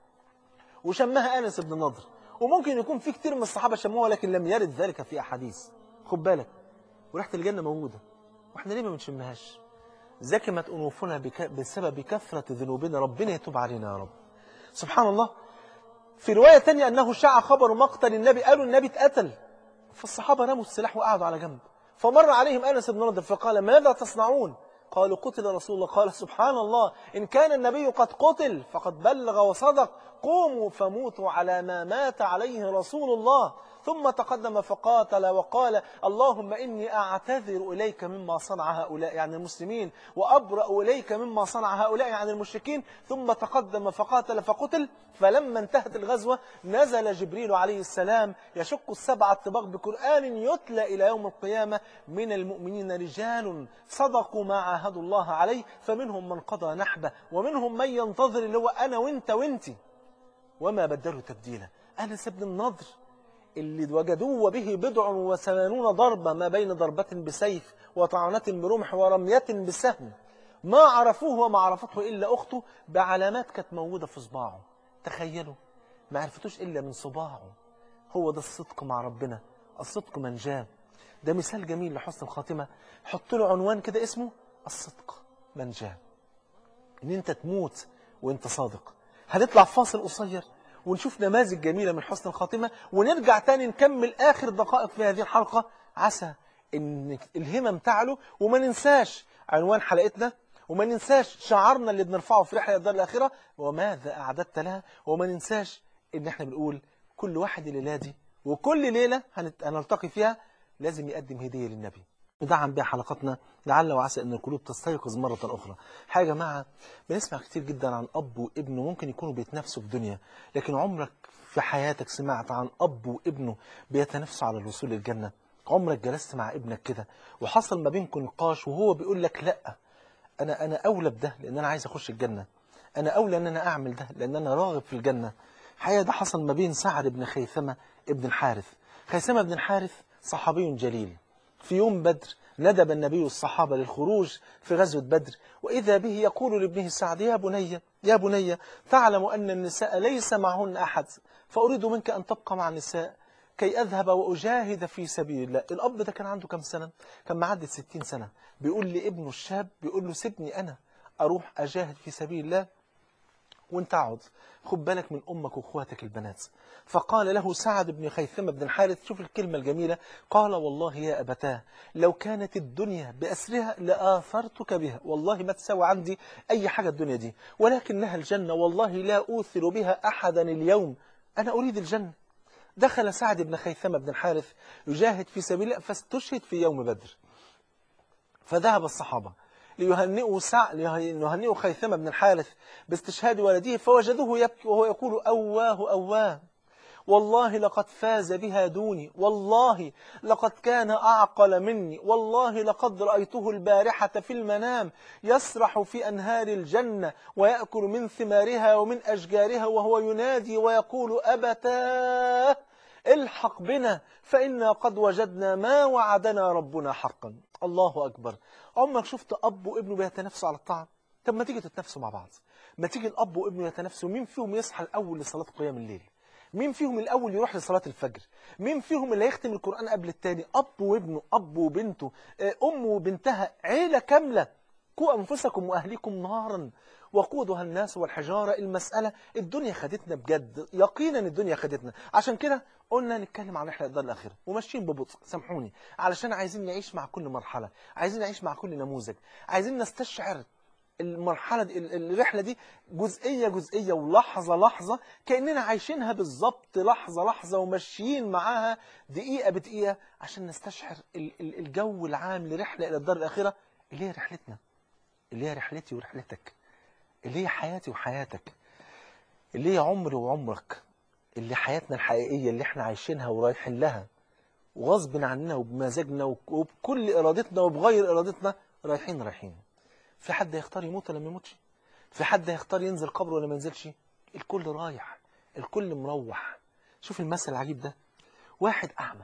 وشمها أنس بن نضر وممكن يكون في كتير من الصحابة شموها لكن لم يرد ذلك في أحاديث خد بالك وريحة الجنة موجودة واحنا ليه ما بنشمهاش زكمت أنوفنا بك... بسبب كثرة ذنوبنا ربنا يتوب علينا يا رب سبحان الله في رواية تانية أنه شاع خبر مقتل النبي قالوا النبي اتقتل فالصحابة رموا السلاح وقعدوا على جنب فمر عليهم أنس بن نضر فقال ماذا تصنعون قالوا قتل رسول الله قال سبحان الله إن كان النبي قد قتل فقد بلغ وصدق قوموا فموتوا على ما مات عليه رسول الله ثم تقدم فقاتل وقال اللهم إني أعتذر إليك مما صنع هؤلاء يعني المسلمين وأبرأ إليك مما صنع هؤلاء يعني المشركين ثم تقدم فقاتل فقتل فلما انتهت الغزوة نزل جبريل عليه السلام يشق السبع الطباق بقرآن يتلى إلى يوم القيامة من المؤمنين رجال صدقوا ما عاهدوا الله عليه فمنهم من قضى نحبه ومنهم من ينتظر اللي هو أنا وانت وانتي وما بدلوا تبديلا أنس بن النضر اللي وجدوه وبه بضع وثمانون ضربة ما بين ضربة بسيف وطعنة برمح ورمية بسهم ما عرفوه وما عرفته إلا أخته بعلامات كانت موجودة في صباعه تخيلوا ما عرفتوش إلا من صباعه هو ده الصدق مع ربنا الصدق من جاء ده مثال جميل لحسن الخاتمة حط له عنوان كده اسمه الصدق من جاء ان انت تموت وانت صادق هنطلع فاصل قصير ونشوف نماذج جميلة من حسن الخاتمة ونرجع تاني نكمل آخر دقائق في هذه الحلقة عسى ان الهمم تعلو وما ننساش عنوان حلقتنا وما ننساش شعارنا اللي بنرفعه في رحلة الدار الآخرة وماذا أعددت لها وما ننساش ان احنا بنقول كل واحد الليلة دي وكل ليلة هنت- هنلتقي فيها لازم يقدم هدية للنبي ندعم بها حلقاتنا لعل وعسى ان القلوب تستيقظ مرة أخرى حاجة يا جماعة بنسمع كتير جدا عن أب وابنه ممكن يكونوا بيتنافسوا في دنيا لكن عمرك في حياتك سمعت عن أب وابنه بيتنافسوا على الوصول للجنة عمرك جلست مع ابنك كده وحصل ما بينكم نقاش وهو بيقول لك لا انا انا اولى بده لان انا عايز اخش الجنه انا اولى ان انا اعمل ده لان انا راغب في الجنه الحقيقه ده حصل ما بين سعد بن خيثمه ابن الحارث خيثمه بن الحارث صحابي جليل في يوم بدر ندب النبي الصحابة للخروج في غزوة بدر وإذا به يقول لابنه سعد يا بني يا بني تعلم أن النساء ليس معهن أحد فأريد منك أن تبقى مع النساء كي أذهب وأجاهد في سبيل الله الأب ده كان عنده كم سنة؟ كان معدي ستين سنة بيقول لابنه الشاب بيقول له سيبني أنا أروح أجاهد في سبيل الله وانت اقعد خد بالك من أمك وأخواتك البنات فقال له سعد بن خيثمة بن الحارث شوف الكلمة الجميلة قال والله يا أبتاه لو كانت الدنيا بأسرها لآثرتك بها والله ما تساوي عندي أي حاجة الدنيا دي ولكنها الجنة والله لا أوثر بها أحدا اليوم أنا أريد الجنة دخل سعد بن خيثمة بن الحارث يجاهد في سبيل الله فاستشهد في يوم بدر فذهب الصحابة ليهنئوا سع... ليهنئوا خيثمة بن الحارث باستشهاد ولده فوجدوه يبكي وهو يقول أواه أواه والله لقد فاز بها دوني والله لقد كان أعقل مني والله لقد رأيته البارحة في المنام يسرح في أنهار الجنة ويأكل من ثمارها ومن أشجارها وهو ينادي ويقول أبتاه الحق بنا فإنا قد وجدنا ما وعدنا ربنا حقا الله أكبر عمرك شفت أب وابنه بيتنافسوا على الطعام طب ما تيجي تتنافسوا مع بعض ما تيجي الأب وابنه يتنافسوا مين فيهم يصحى الأول لصلاة قيام الليل مين فيهم الأول يروح لصلاة الفجر مين فيهم اللي هيختم القرآن قبل التاني أب وابنه أب وبنته آه، أم وبنتها عيلة كاملة قوا أنفسكم وأهليكم نارا وقودها الناس والحجارة المسألة الدنيا خدتنا بجد يقينا الدنيا خدتنا عشان كده قلنا نتكلم عن رحلة الدار الأخيرة وماشيين ببطء سامحوني علشان عايزين نعيش مع كل مرحلة عايزين نعيش مع كل نموذج عايزين نستشعر المرحلة دي ال- الرحلة دي جزئية جزئية ولحظة لحظة كأننا عايشينها بالظبط لحظة لحظة وماشيين معاها دقيقة بدقيقة عشان نستشعر ال- ال- الجو العام لرحلة إلى الدار الأخيرة اللي هي رحلتنا اللي هي رحلتي ورحلتك اللي هي حياتي وحياتك اللي هي عمري وعمرك اللي حياتنا الحقيقية اللي احنا عايشينها ورايحين لها وغصب عننا وبمزاجنا وب- وبكل إرادتنا وبغير إرادتنا رايحين رايحين في حد هيختار يموت ولا ما يموتش في حد هيختار ينزل قبر ولا ما ينزلش الكل رايح الكل مروح شوف المثل العجيب ده واحد أعمى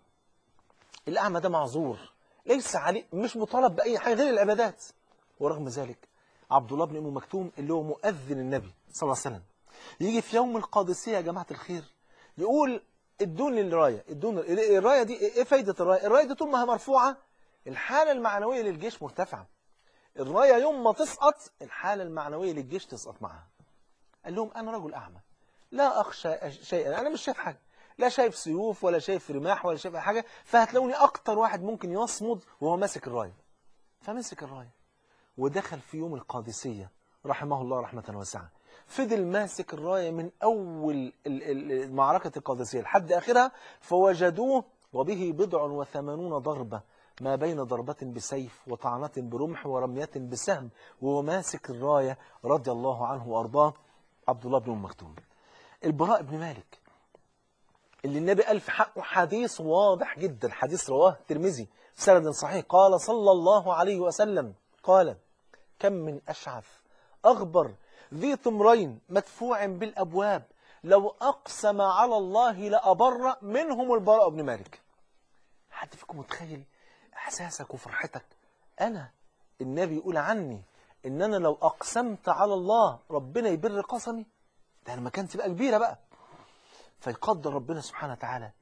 الأعمى ده معذور ليس عليه مش مطالب بأي حاجة غير العبادات ورغم ذلك عبد الله بن أم مكتوم اللي هو مؤذن النبي صلى الله عليه وسلم يجي في يوم القادسية يا جماعة الخير يقول ادوني الراية ادوني الراية دي ايه فايدة الراية الراية دي طول ما هي مرفوعة الحالة المعنوية للجيش مرتفعة الراية يوم ما تسقط الحالة المعنوية للجيش تسقط معها قال لهم أنا رجل أعمى لا أخشى شيئا أنا مش شايف حاجة لا شايف سيوف ولا شايف رماح ولا شايف أي حاجة فهتلاقوني أكتر واحد ممكن يصمد وهو ماسك الراية فمسك الراية ودخل في يوم القادسية رحمه الله رحمة واسعة فضل ماسك الراية من أول ال- ال- ال- معركة القادسية لحد آخرها فوجدوه وبه بضع وثمانون ضربة ما بين ضربة بسيف وطعنة برمح ورمية بسهم وهو ماسك الراية رضي الله عنه وأرضاه عبد الله بن أم مكتوم البراء بن مالك اللي النبي قال في حقه حديث واضح جدا حديث رواه الترمذي سند صحيح قال صلى الله عليه وسلم قال كم من أشعث أغبر ذي طمرين مدفوع بالأبواب لو أقسم على الله لأبر منهم البراء بن مالك حد فيكم متخيل إحساسك وفرحتك أنا النبي يقول عني إن أنا لو أقسمت على الله ربنا يبر قسمي ده أنا مكانتي بقى كبيرة بقى فيقدر ربنا سبحانه وتعالى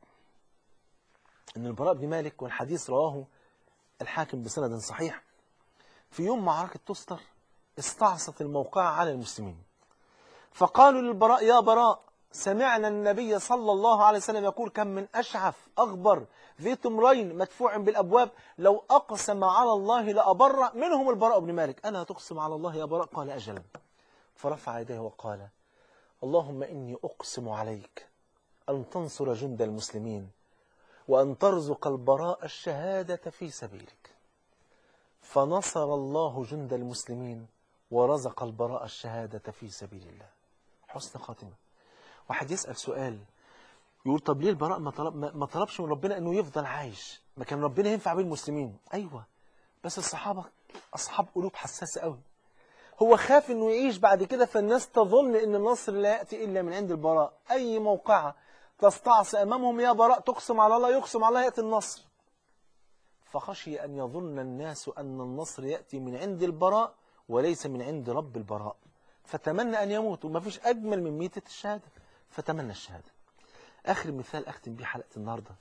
أن البراء بن مالك والحديث رواه الحاكم بسند صحيح في يوم معركة تستر استعصت الموقعة على المسلمين فقالوا للبراء يا براء سمعنا النبي صلى الله عليه وسلم يقول كم من أشعف أغبر ذي تمرين مدفوع بالأبواب لو أقسم على الله لأبر منهم البراء بن مالك ألا تقسم على الله يا براء قال أجلا فرفع يديه وقال اللهم إني أقسم عليك أن تنصر جند المسلمين وأن ترزق البراء الشهادة في سبيلك فنصر الله جند المسلمين ورزق البراء الشهادة في سبيل الله حسن خاتمة واحد يسأل سؤال يقول طب ليه البراء ما, طلب ما ما طلبش من ربنا أنه يفضل عايش ما كان ربنا ينفع بين المسلمين أيوة بس الصحابة أصحاب قلوب حساسة قوي هو خاف انه يعيش بعد كده فالناس تظن ان النصر لا يأتي إلا من عند البراء أي موقعة تستعصي أمامهم يا براء تقسم على الله يقسم على الله يأتي النصر فخشي أن يظن الناس أن النصر يأتي من عند البراء وليس من عند رب البراء فتمنى أن يموت وما فيش أجمل من ميتة الشهادة فتمنى الشهادة آخر مثال أختم بيه حلقة النهاردة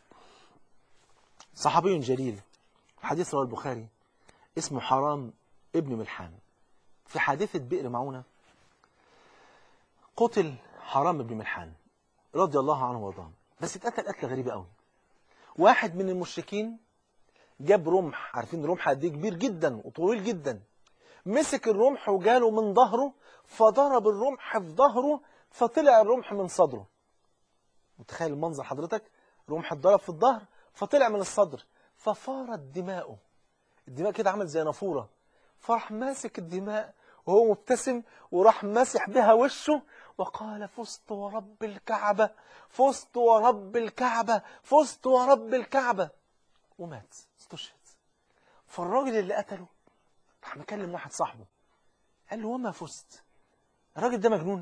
صحابي جليل حديث رواه البخاري اسمه حرام ابن ملحان في حادثة بئر معونة قتل حرام بن ملحان رضي الله عنه وارضاه بس اتقتل قتله غريبة قوي واحد من المشركين جاب رمح عارفين الرمح قد ايه كبير جدا وطويل جدا مسك الرمح وجاله من ظهره فضرب الرمح في ظهره فطلع الرمح من صدره متخيل المنظر حضرتك رمح اتضرب في الظهر فطلع من الصدر ففارت دماؤه الدماء كده عمل زي نافوره فراح ماسك الدماء وهو مبتسم وراح مسح بها وشه وقال فزت ورب الكعبة فزت ورب الكعبة فزت ورب الكعبة ومات استشهد فالراجل اللي قتله راح مكلم واحد صاحبه قال له وما فزت الراجل ده مجنون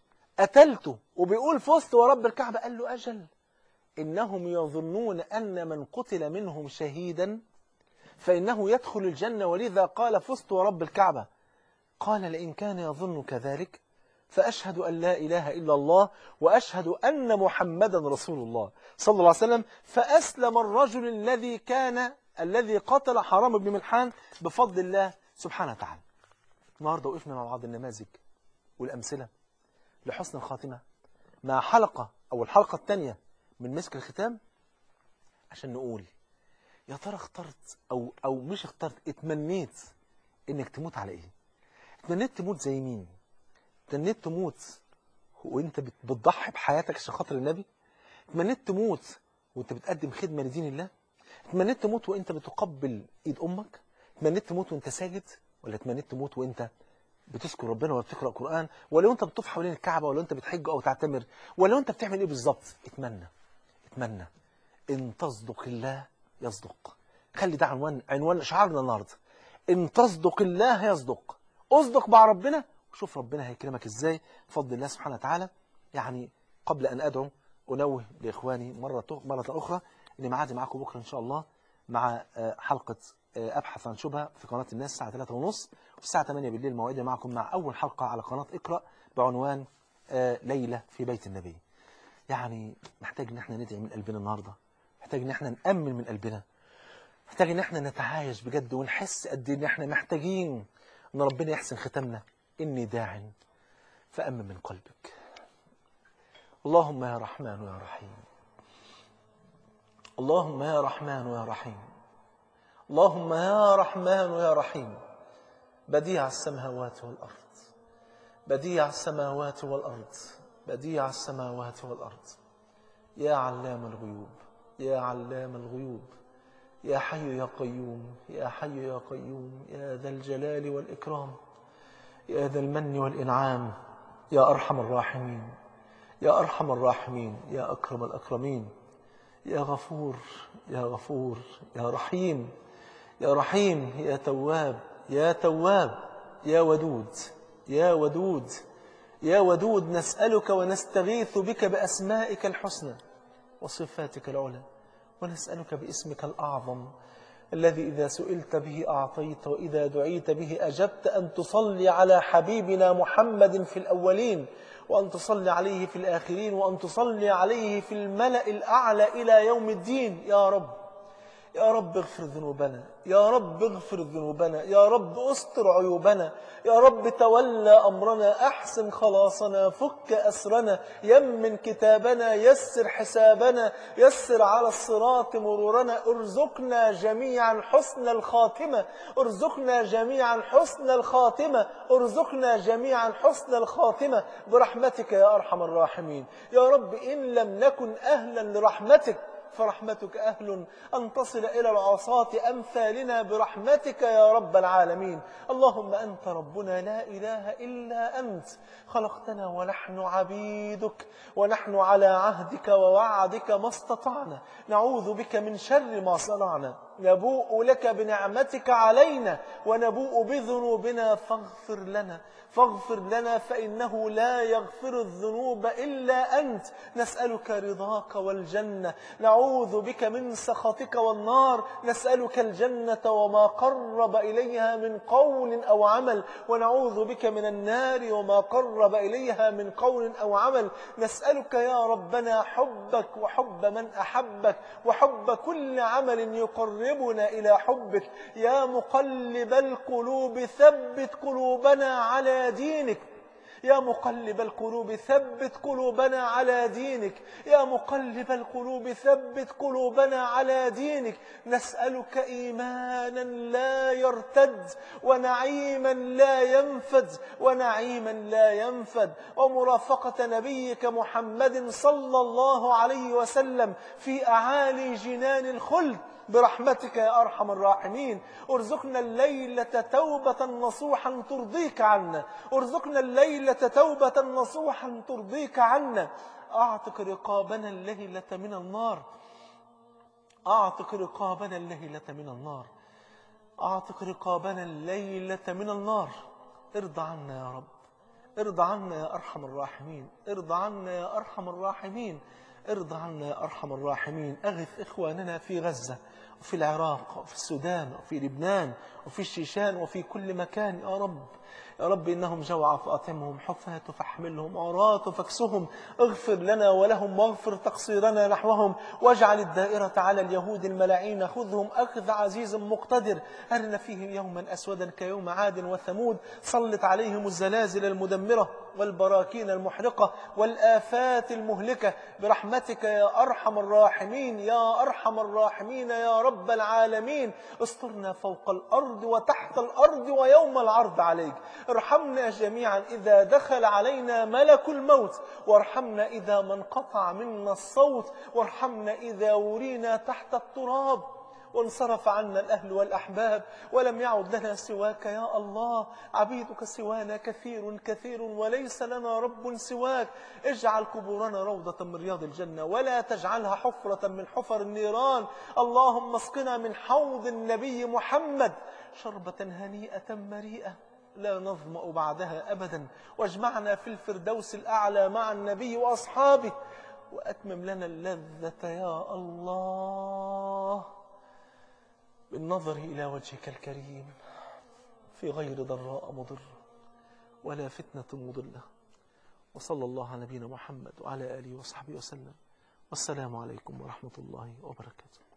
قتلته وبيقول فزت ورب الكعبة قال له أجل إنهم يظنون أن من قتل منهم شهيدا فإنه يدخل الجنة ولذا قال فزت ورب الكعبة قال لئن كان يظن كذلك فأشهد أن لا إله إلا الله وأشهد أن محمدا رسول الله صلى الله عليه وسلم فأسلم الرجل الذي كان الذي قتل حرام بن ملحان بفضل الله سبحانه وتعالى النهاردة وقفنا مع بعض النماذج والأمثلة لحسن الخاتمة مع حلقة أو الحلقة الثانية من مسك الختام عشان نقول يا ترى اخترت أو, أو مش اخترت اتمنيت إنك تموت على إيه اتمنيت تموت زي مين اتمنيت تموت وانت بت- بتضحي بحياتك عشان خاطر النبي اتمنيت تموت وانت بتقدم خدمة لدين الله اتمنيت تموت وانت بتقبل ايد امك اتمنيت تموت وانت ساجد ولا اتمنيت تموت وانت بتذكر ربنا ولا بتقرا قران ولا انت بتطوف حوالين الكعبه ولا انت بتحج او تعتمر ولا انت بتعمل ايه بالظبط اتمنى اتمنى ان تصدق الله يصدق خلي ده عنوان عنوان شعارنا النهارده ان تصدق الله يصدق اصدق مع ربنا وشوف ربنا هيكرمك ازاي بفضل الله سبحانه وتعالى يعني قبل ان ادعو انوه لاخواني مره مره اخرى ان معادي معاكم بكره ان شاء الله مع آه، حلقه آه، ابحث عن شبهه في قناه الناس الساعه 3:30 والساعه 8 بالليل موعدي معكم مع اول حلقه على قناه اقرا بعنوان آه، ليله في بيت النبي يعني محتاج ان احنا ندعي من قلبنا النهارده محتاج ان احنا نامن من قلبنا محتاج ان احنا نتعايش بجد ونحس قد ايه ان احنا محتاجين ان ربنا يحسن ختامنا اني داع فأمن من قلبك اللهم يا رحمن يا رحيم اللهم يا رحمن يا رحيم اللهم يا رحمن يا رحيم بديع السماوات والأرض بديع السماوات والأرض بديع السماوات والأرض يا علام الغيوب يا علام الغيوب يا حي يا قيوم يا حي يا قيوم يا ذا الجلال والإكرام يا ذا المن والإنعام يا أرحم الراحمين يا أرحم الراحمين يا أكرم الأكرمين يا غفور يا غفور يا رحيم يا رحيم يا تواب يا تواب يا ودود يا ودود يا ودود نسألك ونستغيث بك بأسمائك الحسنى وصفاتك العلى ونسألك باسمك الأعظم الذي إذا سئلت به أعطيت وإذا دعيت به أجبت أن تصلي على حبيبنا محمد في الأولين وأن تصلي عليه في الآخرين وأن تصلي عليه في الملأ الأعلى إلى يوم الدين يا رب يا رب اغفر ذنوبنا يا رب اغفر ذنوبنا يا رب استر عيوبنا يا رب تولى أمرنا أحسن خلاصنا فك أسرنا يمن كتابنا يسر حسابنا يسر على الصراط مرورنا ارزقنا جميعا حسن الخاتمة ارزقنا جميعا حسن الخاتمة ارزقنا جميعا حسن الخاتمة برحمتك يا أرحم الراحمين يا رب إن لم نكن أهلا لرحمتك فرحمتك أهل أن تصل إلى العصاة أمثالنا برحمتك يا رب العالمين اللهم أنت ربنا لا إله إلا أنت خلقتنا ونحن عبيدك ونحن على عهدك ووعدك ما استطعنا نعوذ بك من شر ما صنعنا نبوء لك بنعمتك علينا ونبوء بذنوبنا فاغفر لنا فاغفر لنا فإنه لا يغفر الذنوب إلا أنت نسألك رضاك والجنة نعوذ بك من سخطك والنار نسألك الجنة وما قرب إليها من قول أو عمل ونعوذ بك من النار وما قرب إليها من قول أو عمل نسألك يا ربنا حبك وحب من أحبك وحب كل عمل يقربنا إلى حبك يا مقلب القلوب ثبت قلوبنا على دينك يا مقلب القلوب ثبت قلوبنا على دينك يا مقلب القلوب ثبت قلوبنا على دينك نسألك إيمانا لا يرتد ونعيما لا ينفد ونعيما لا ينفد ومرافقة نبيك محمد صلى الله عليه وسلم في أعالي جنان الخلد برحمتك يا أرحم الراحمين ارزقنا الليلة توبة نصوحا ترضيك عنا ارزقنا الليلة توبة نصوحا ترضيك عنا أعتق رقابنا الليلة من النار أعتق رقابنا الليلة من النار أعتق رقابنا الليلة من النار ارضى عنا يا رب ارضى عنا يا أرحم الراحمين ارضى عنا يا أرحم الراحمين ارضى عنا يا أرحم الراحمين أغث إخواننا في غزة وفي العراق وفي السودان وفي لبنان وفي الشيشان وفي كل مكان يا رب يا رب إنهم جوع فأطعمهم حفاة فاحملهم عراة فاكسهم اغفر لنا ولهم واغفر تقصيرنا نحوهم واجعل الدائرة على اليهود الملاعين خذهم أخذ عزيز مقتدر أرنا فيهم يوما أسودا كيوم عاد وثمود سلط عليهم الزلازل المدمرة والبراكين المحرقة والآفات المهلكة برحمتك يا أرحم الراحمين يا أرحم الراحمين يا رب العالمين استرنا فوق الأرض وتحت الأرض ويوم العرض عليك ارحمنا جميعا إذا دخل علينا ملك الموت وارحمنا إذا ما انقطع منا الصوت وارحمنا إذا ورينا تحت التراب وانصرف عنا الأهل والأحباب ولم يعد لنا سواك يا الله عبيدك سوانا كثير كثير وليس لنا رب سواك اجعل قبورنا روضة من رياض الجنة ولا تجعلها حفرة من حفر النيران اللهم اسقنا من حوض النبي محمد شربة هنيئة مريئة لا نظمأ بعدها أبدا واجمعنا في الفردوس الأعلى مع النبي وأصحابه وأتمم لنا اللذة يا الله بالنظر إلى وجهك الكريم في غير ضراء مضر ولا فتنة مضلة وصلى الله على نبينا محمد وعلى آله وصحبه وسلم والسلام عليكم ورحمة الله وبركاته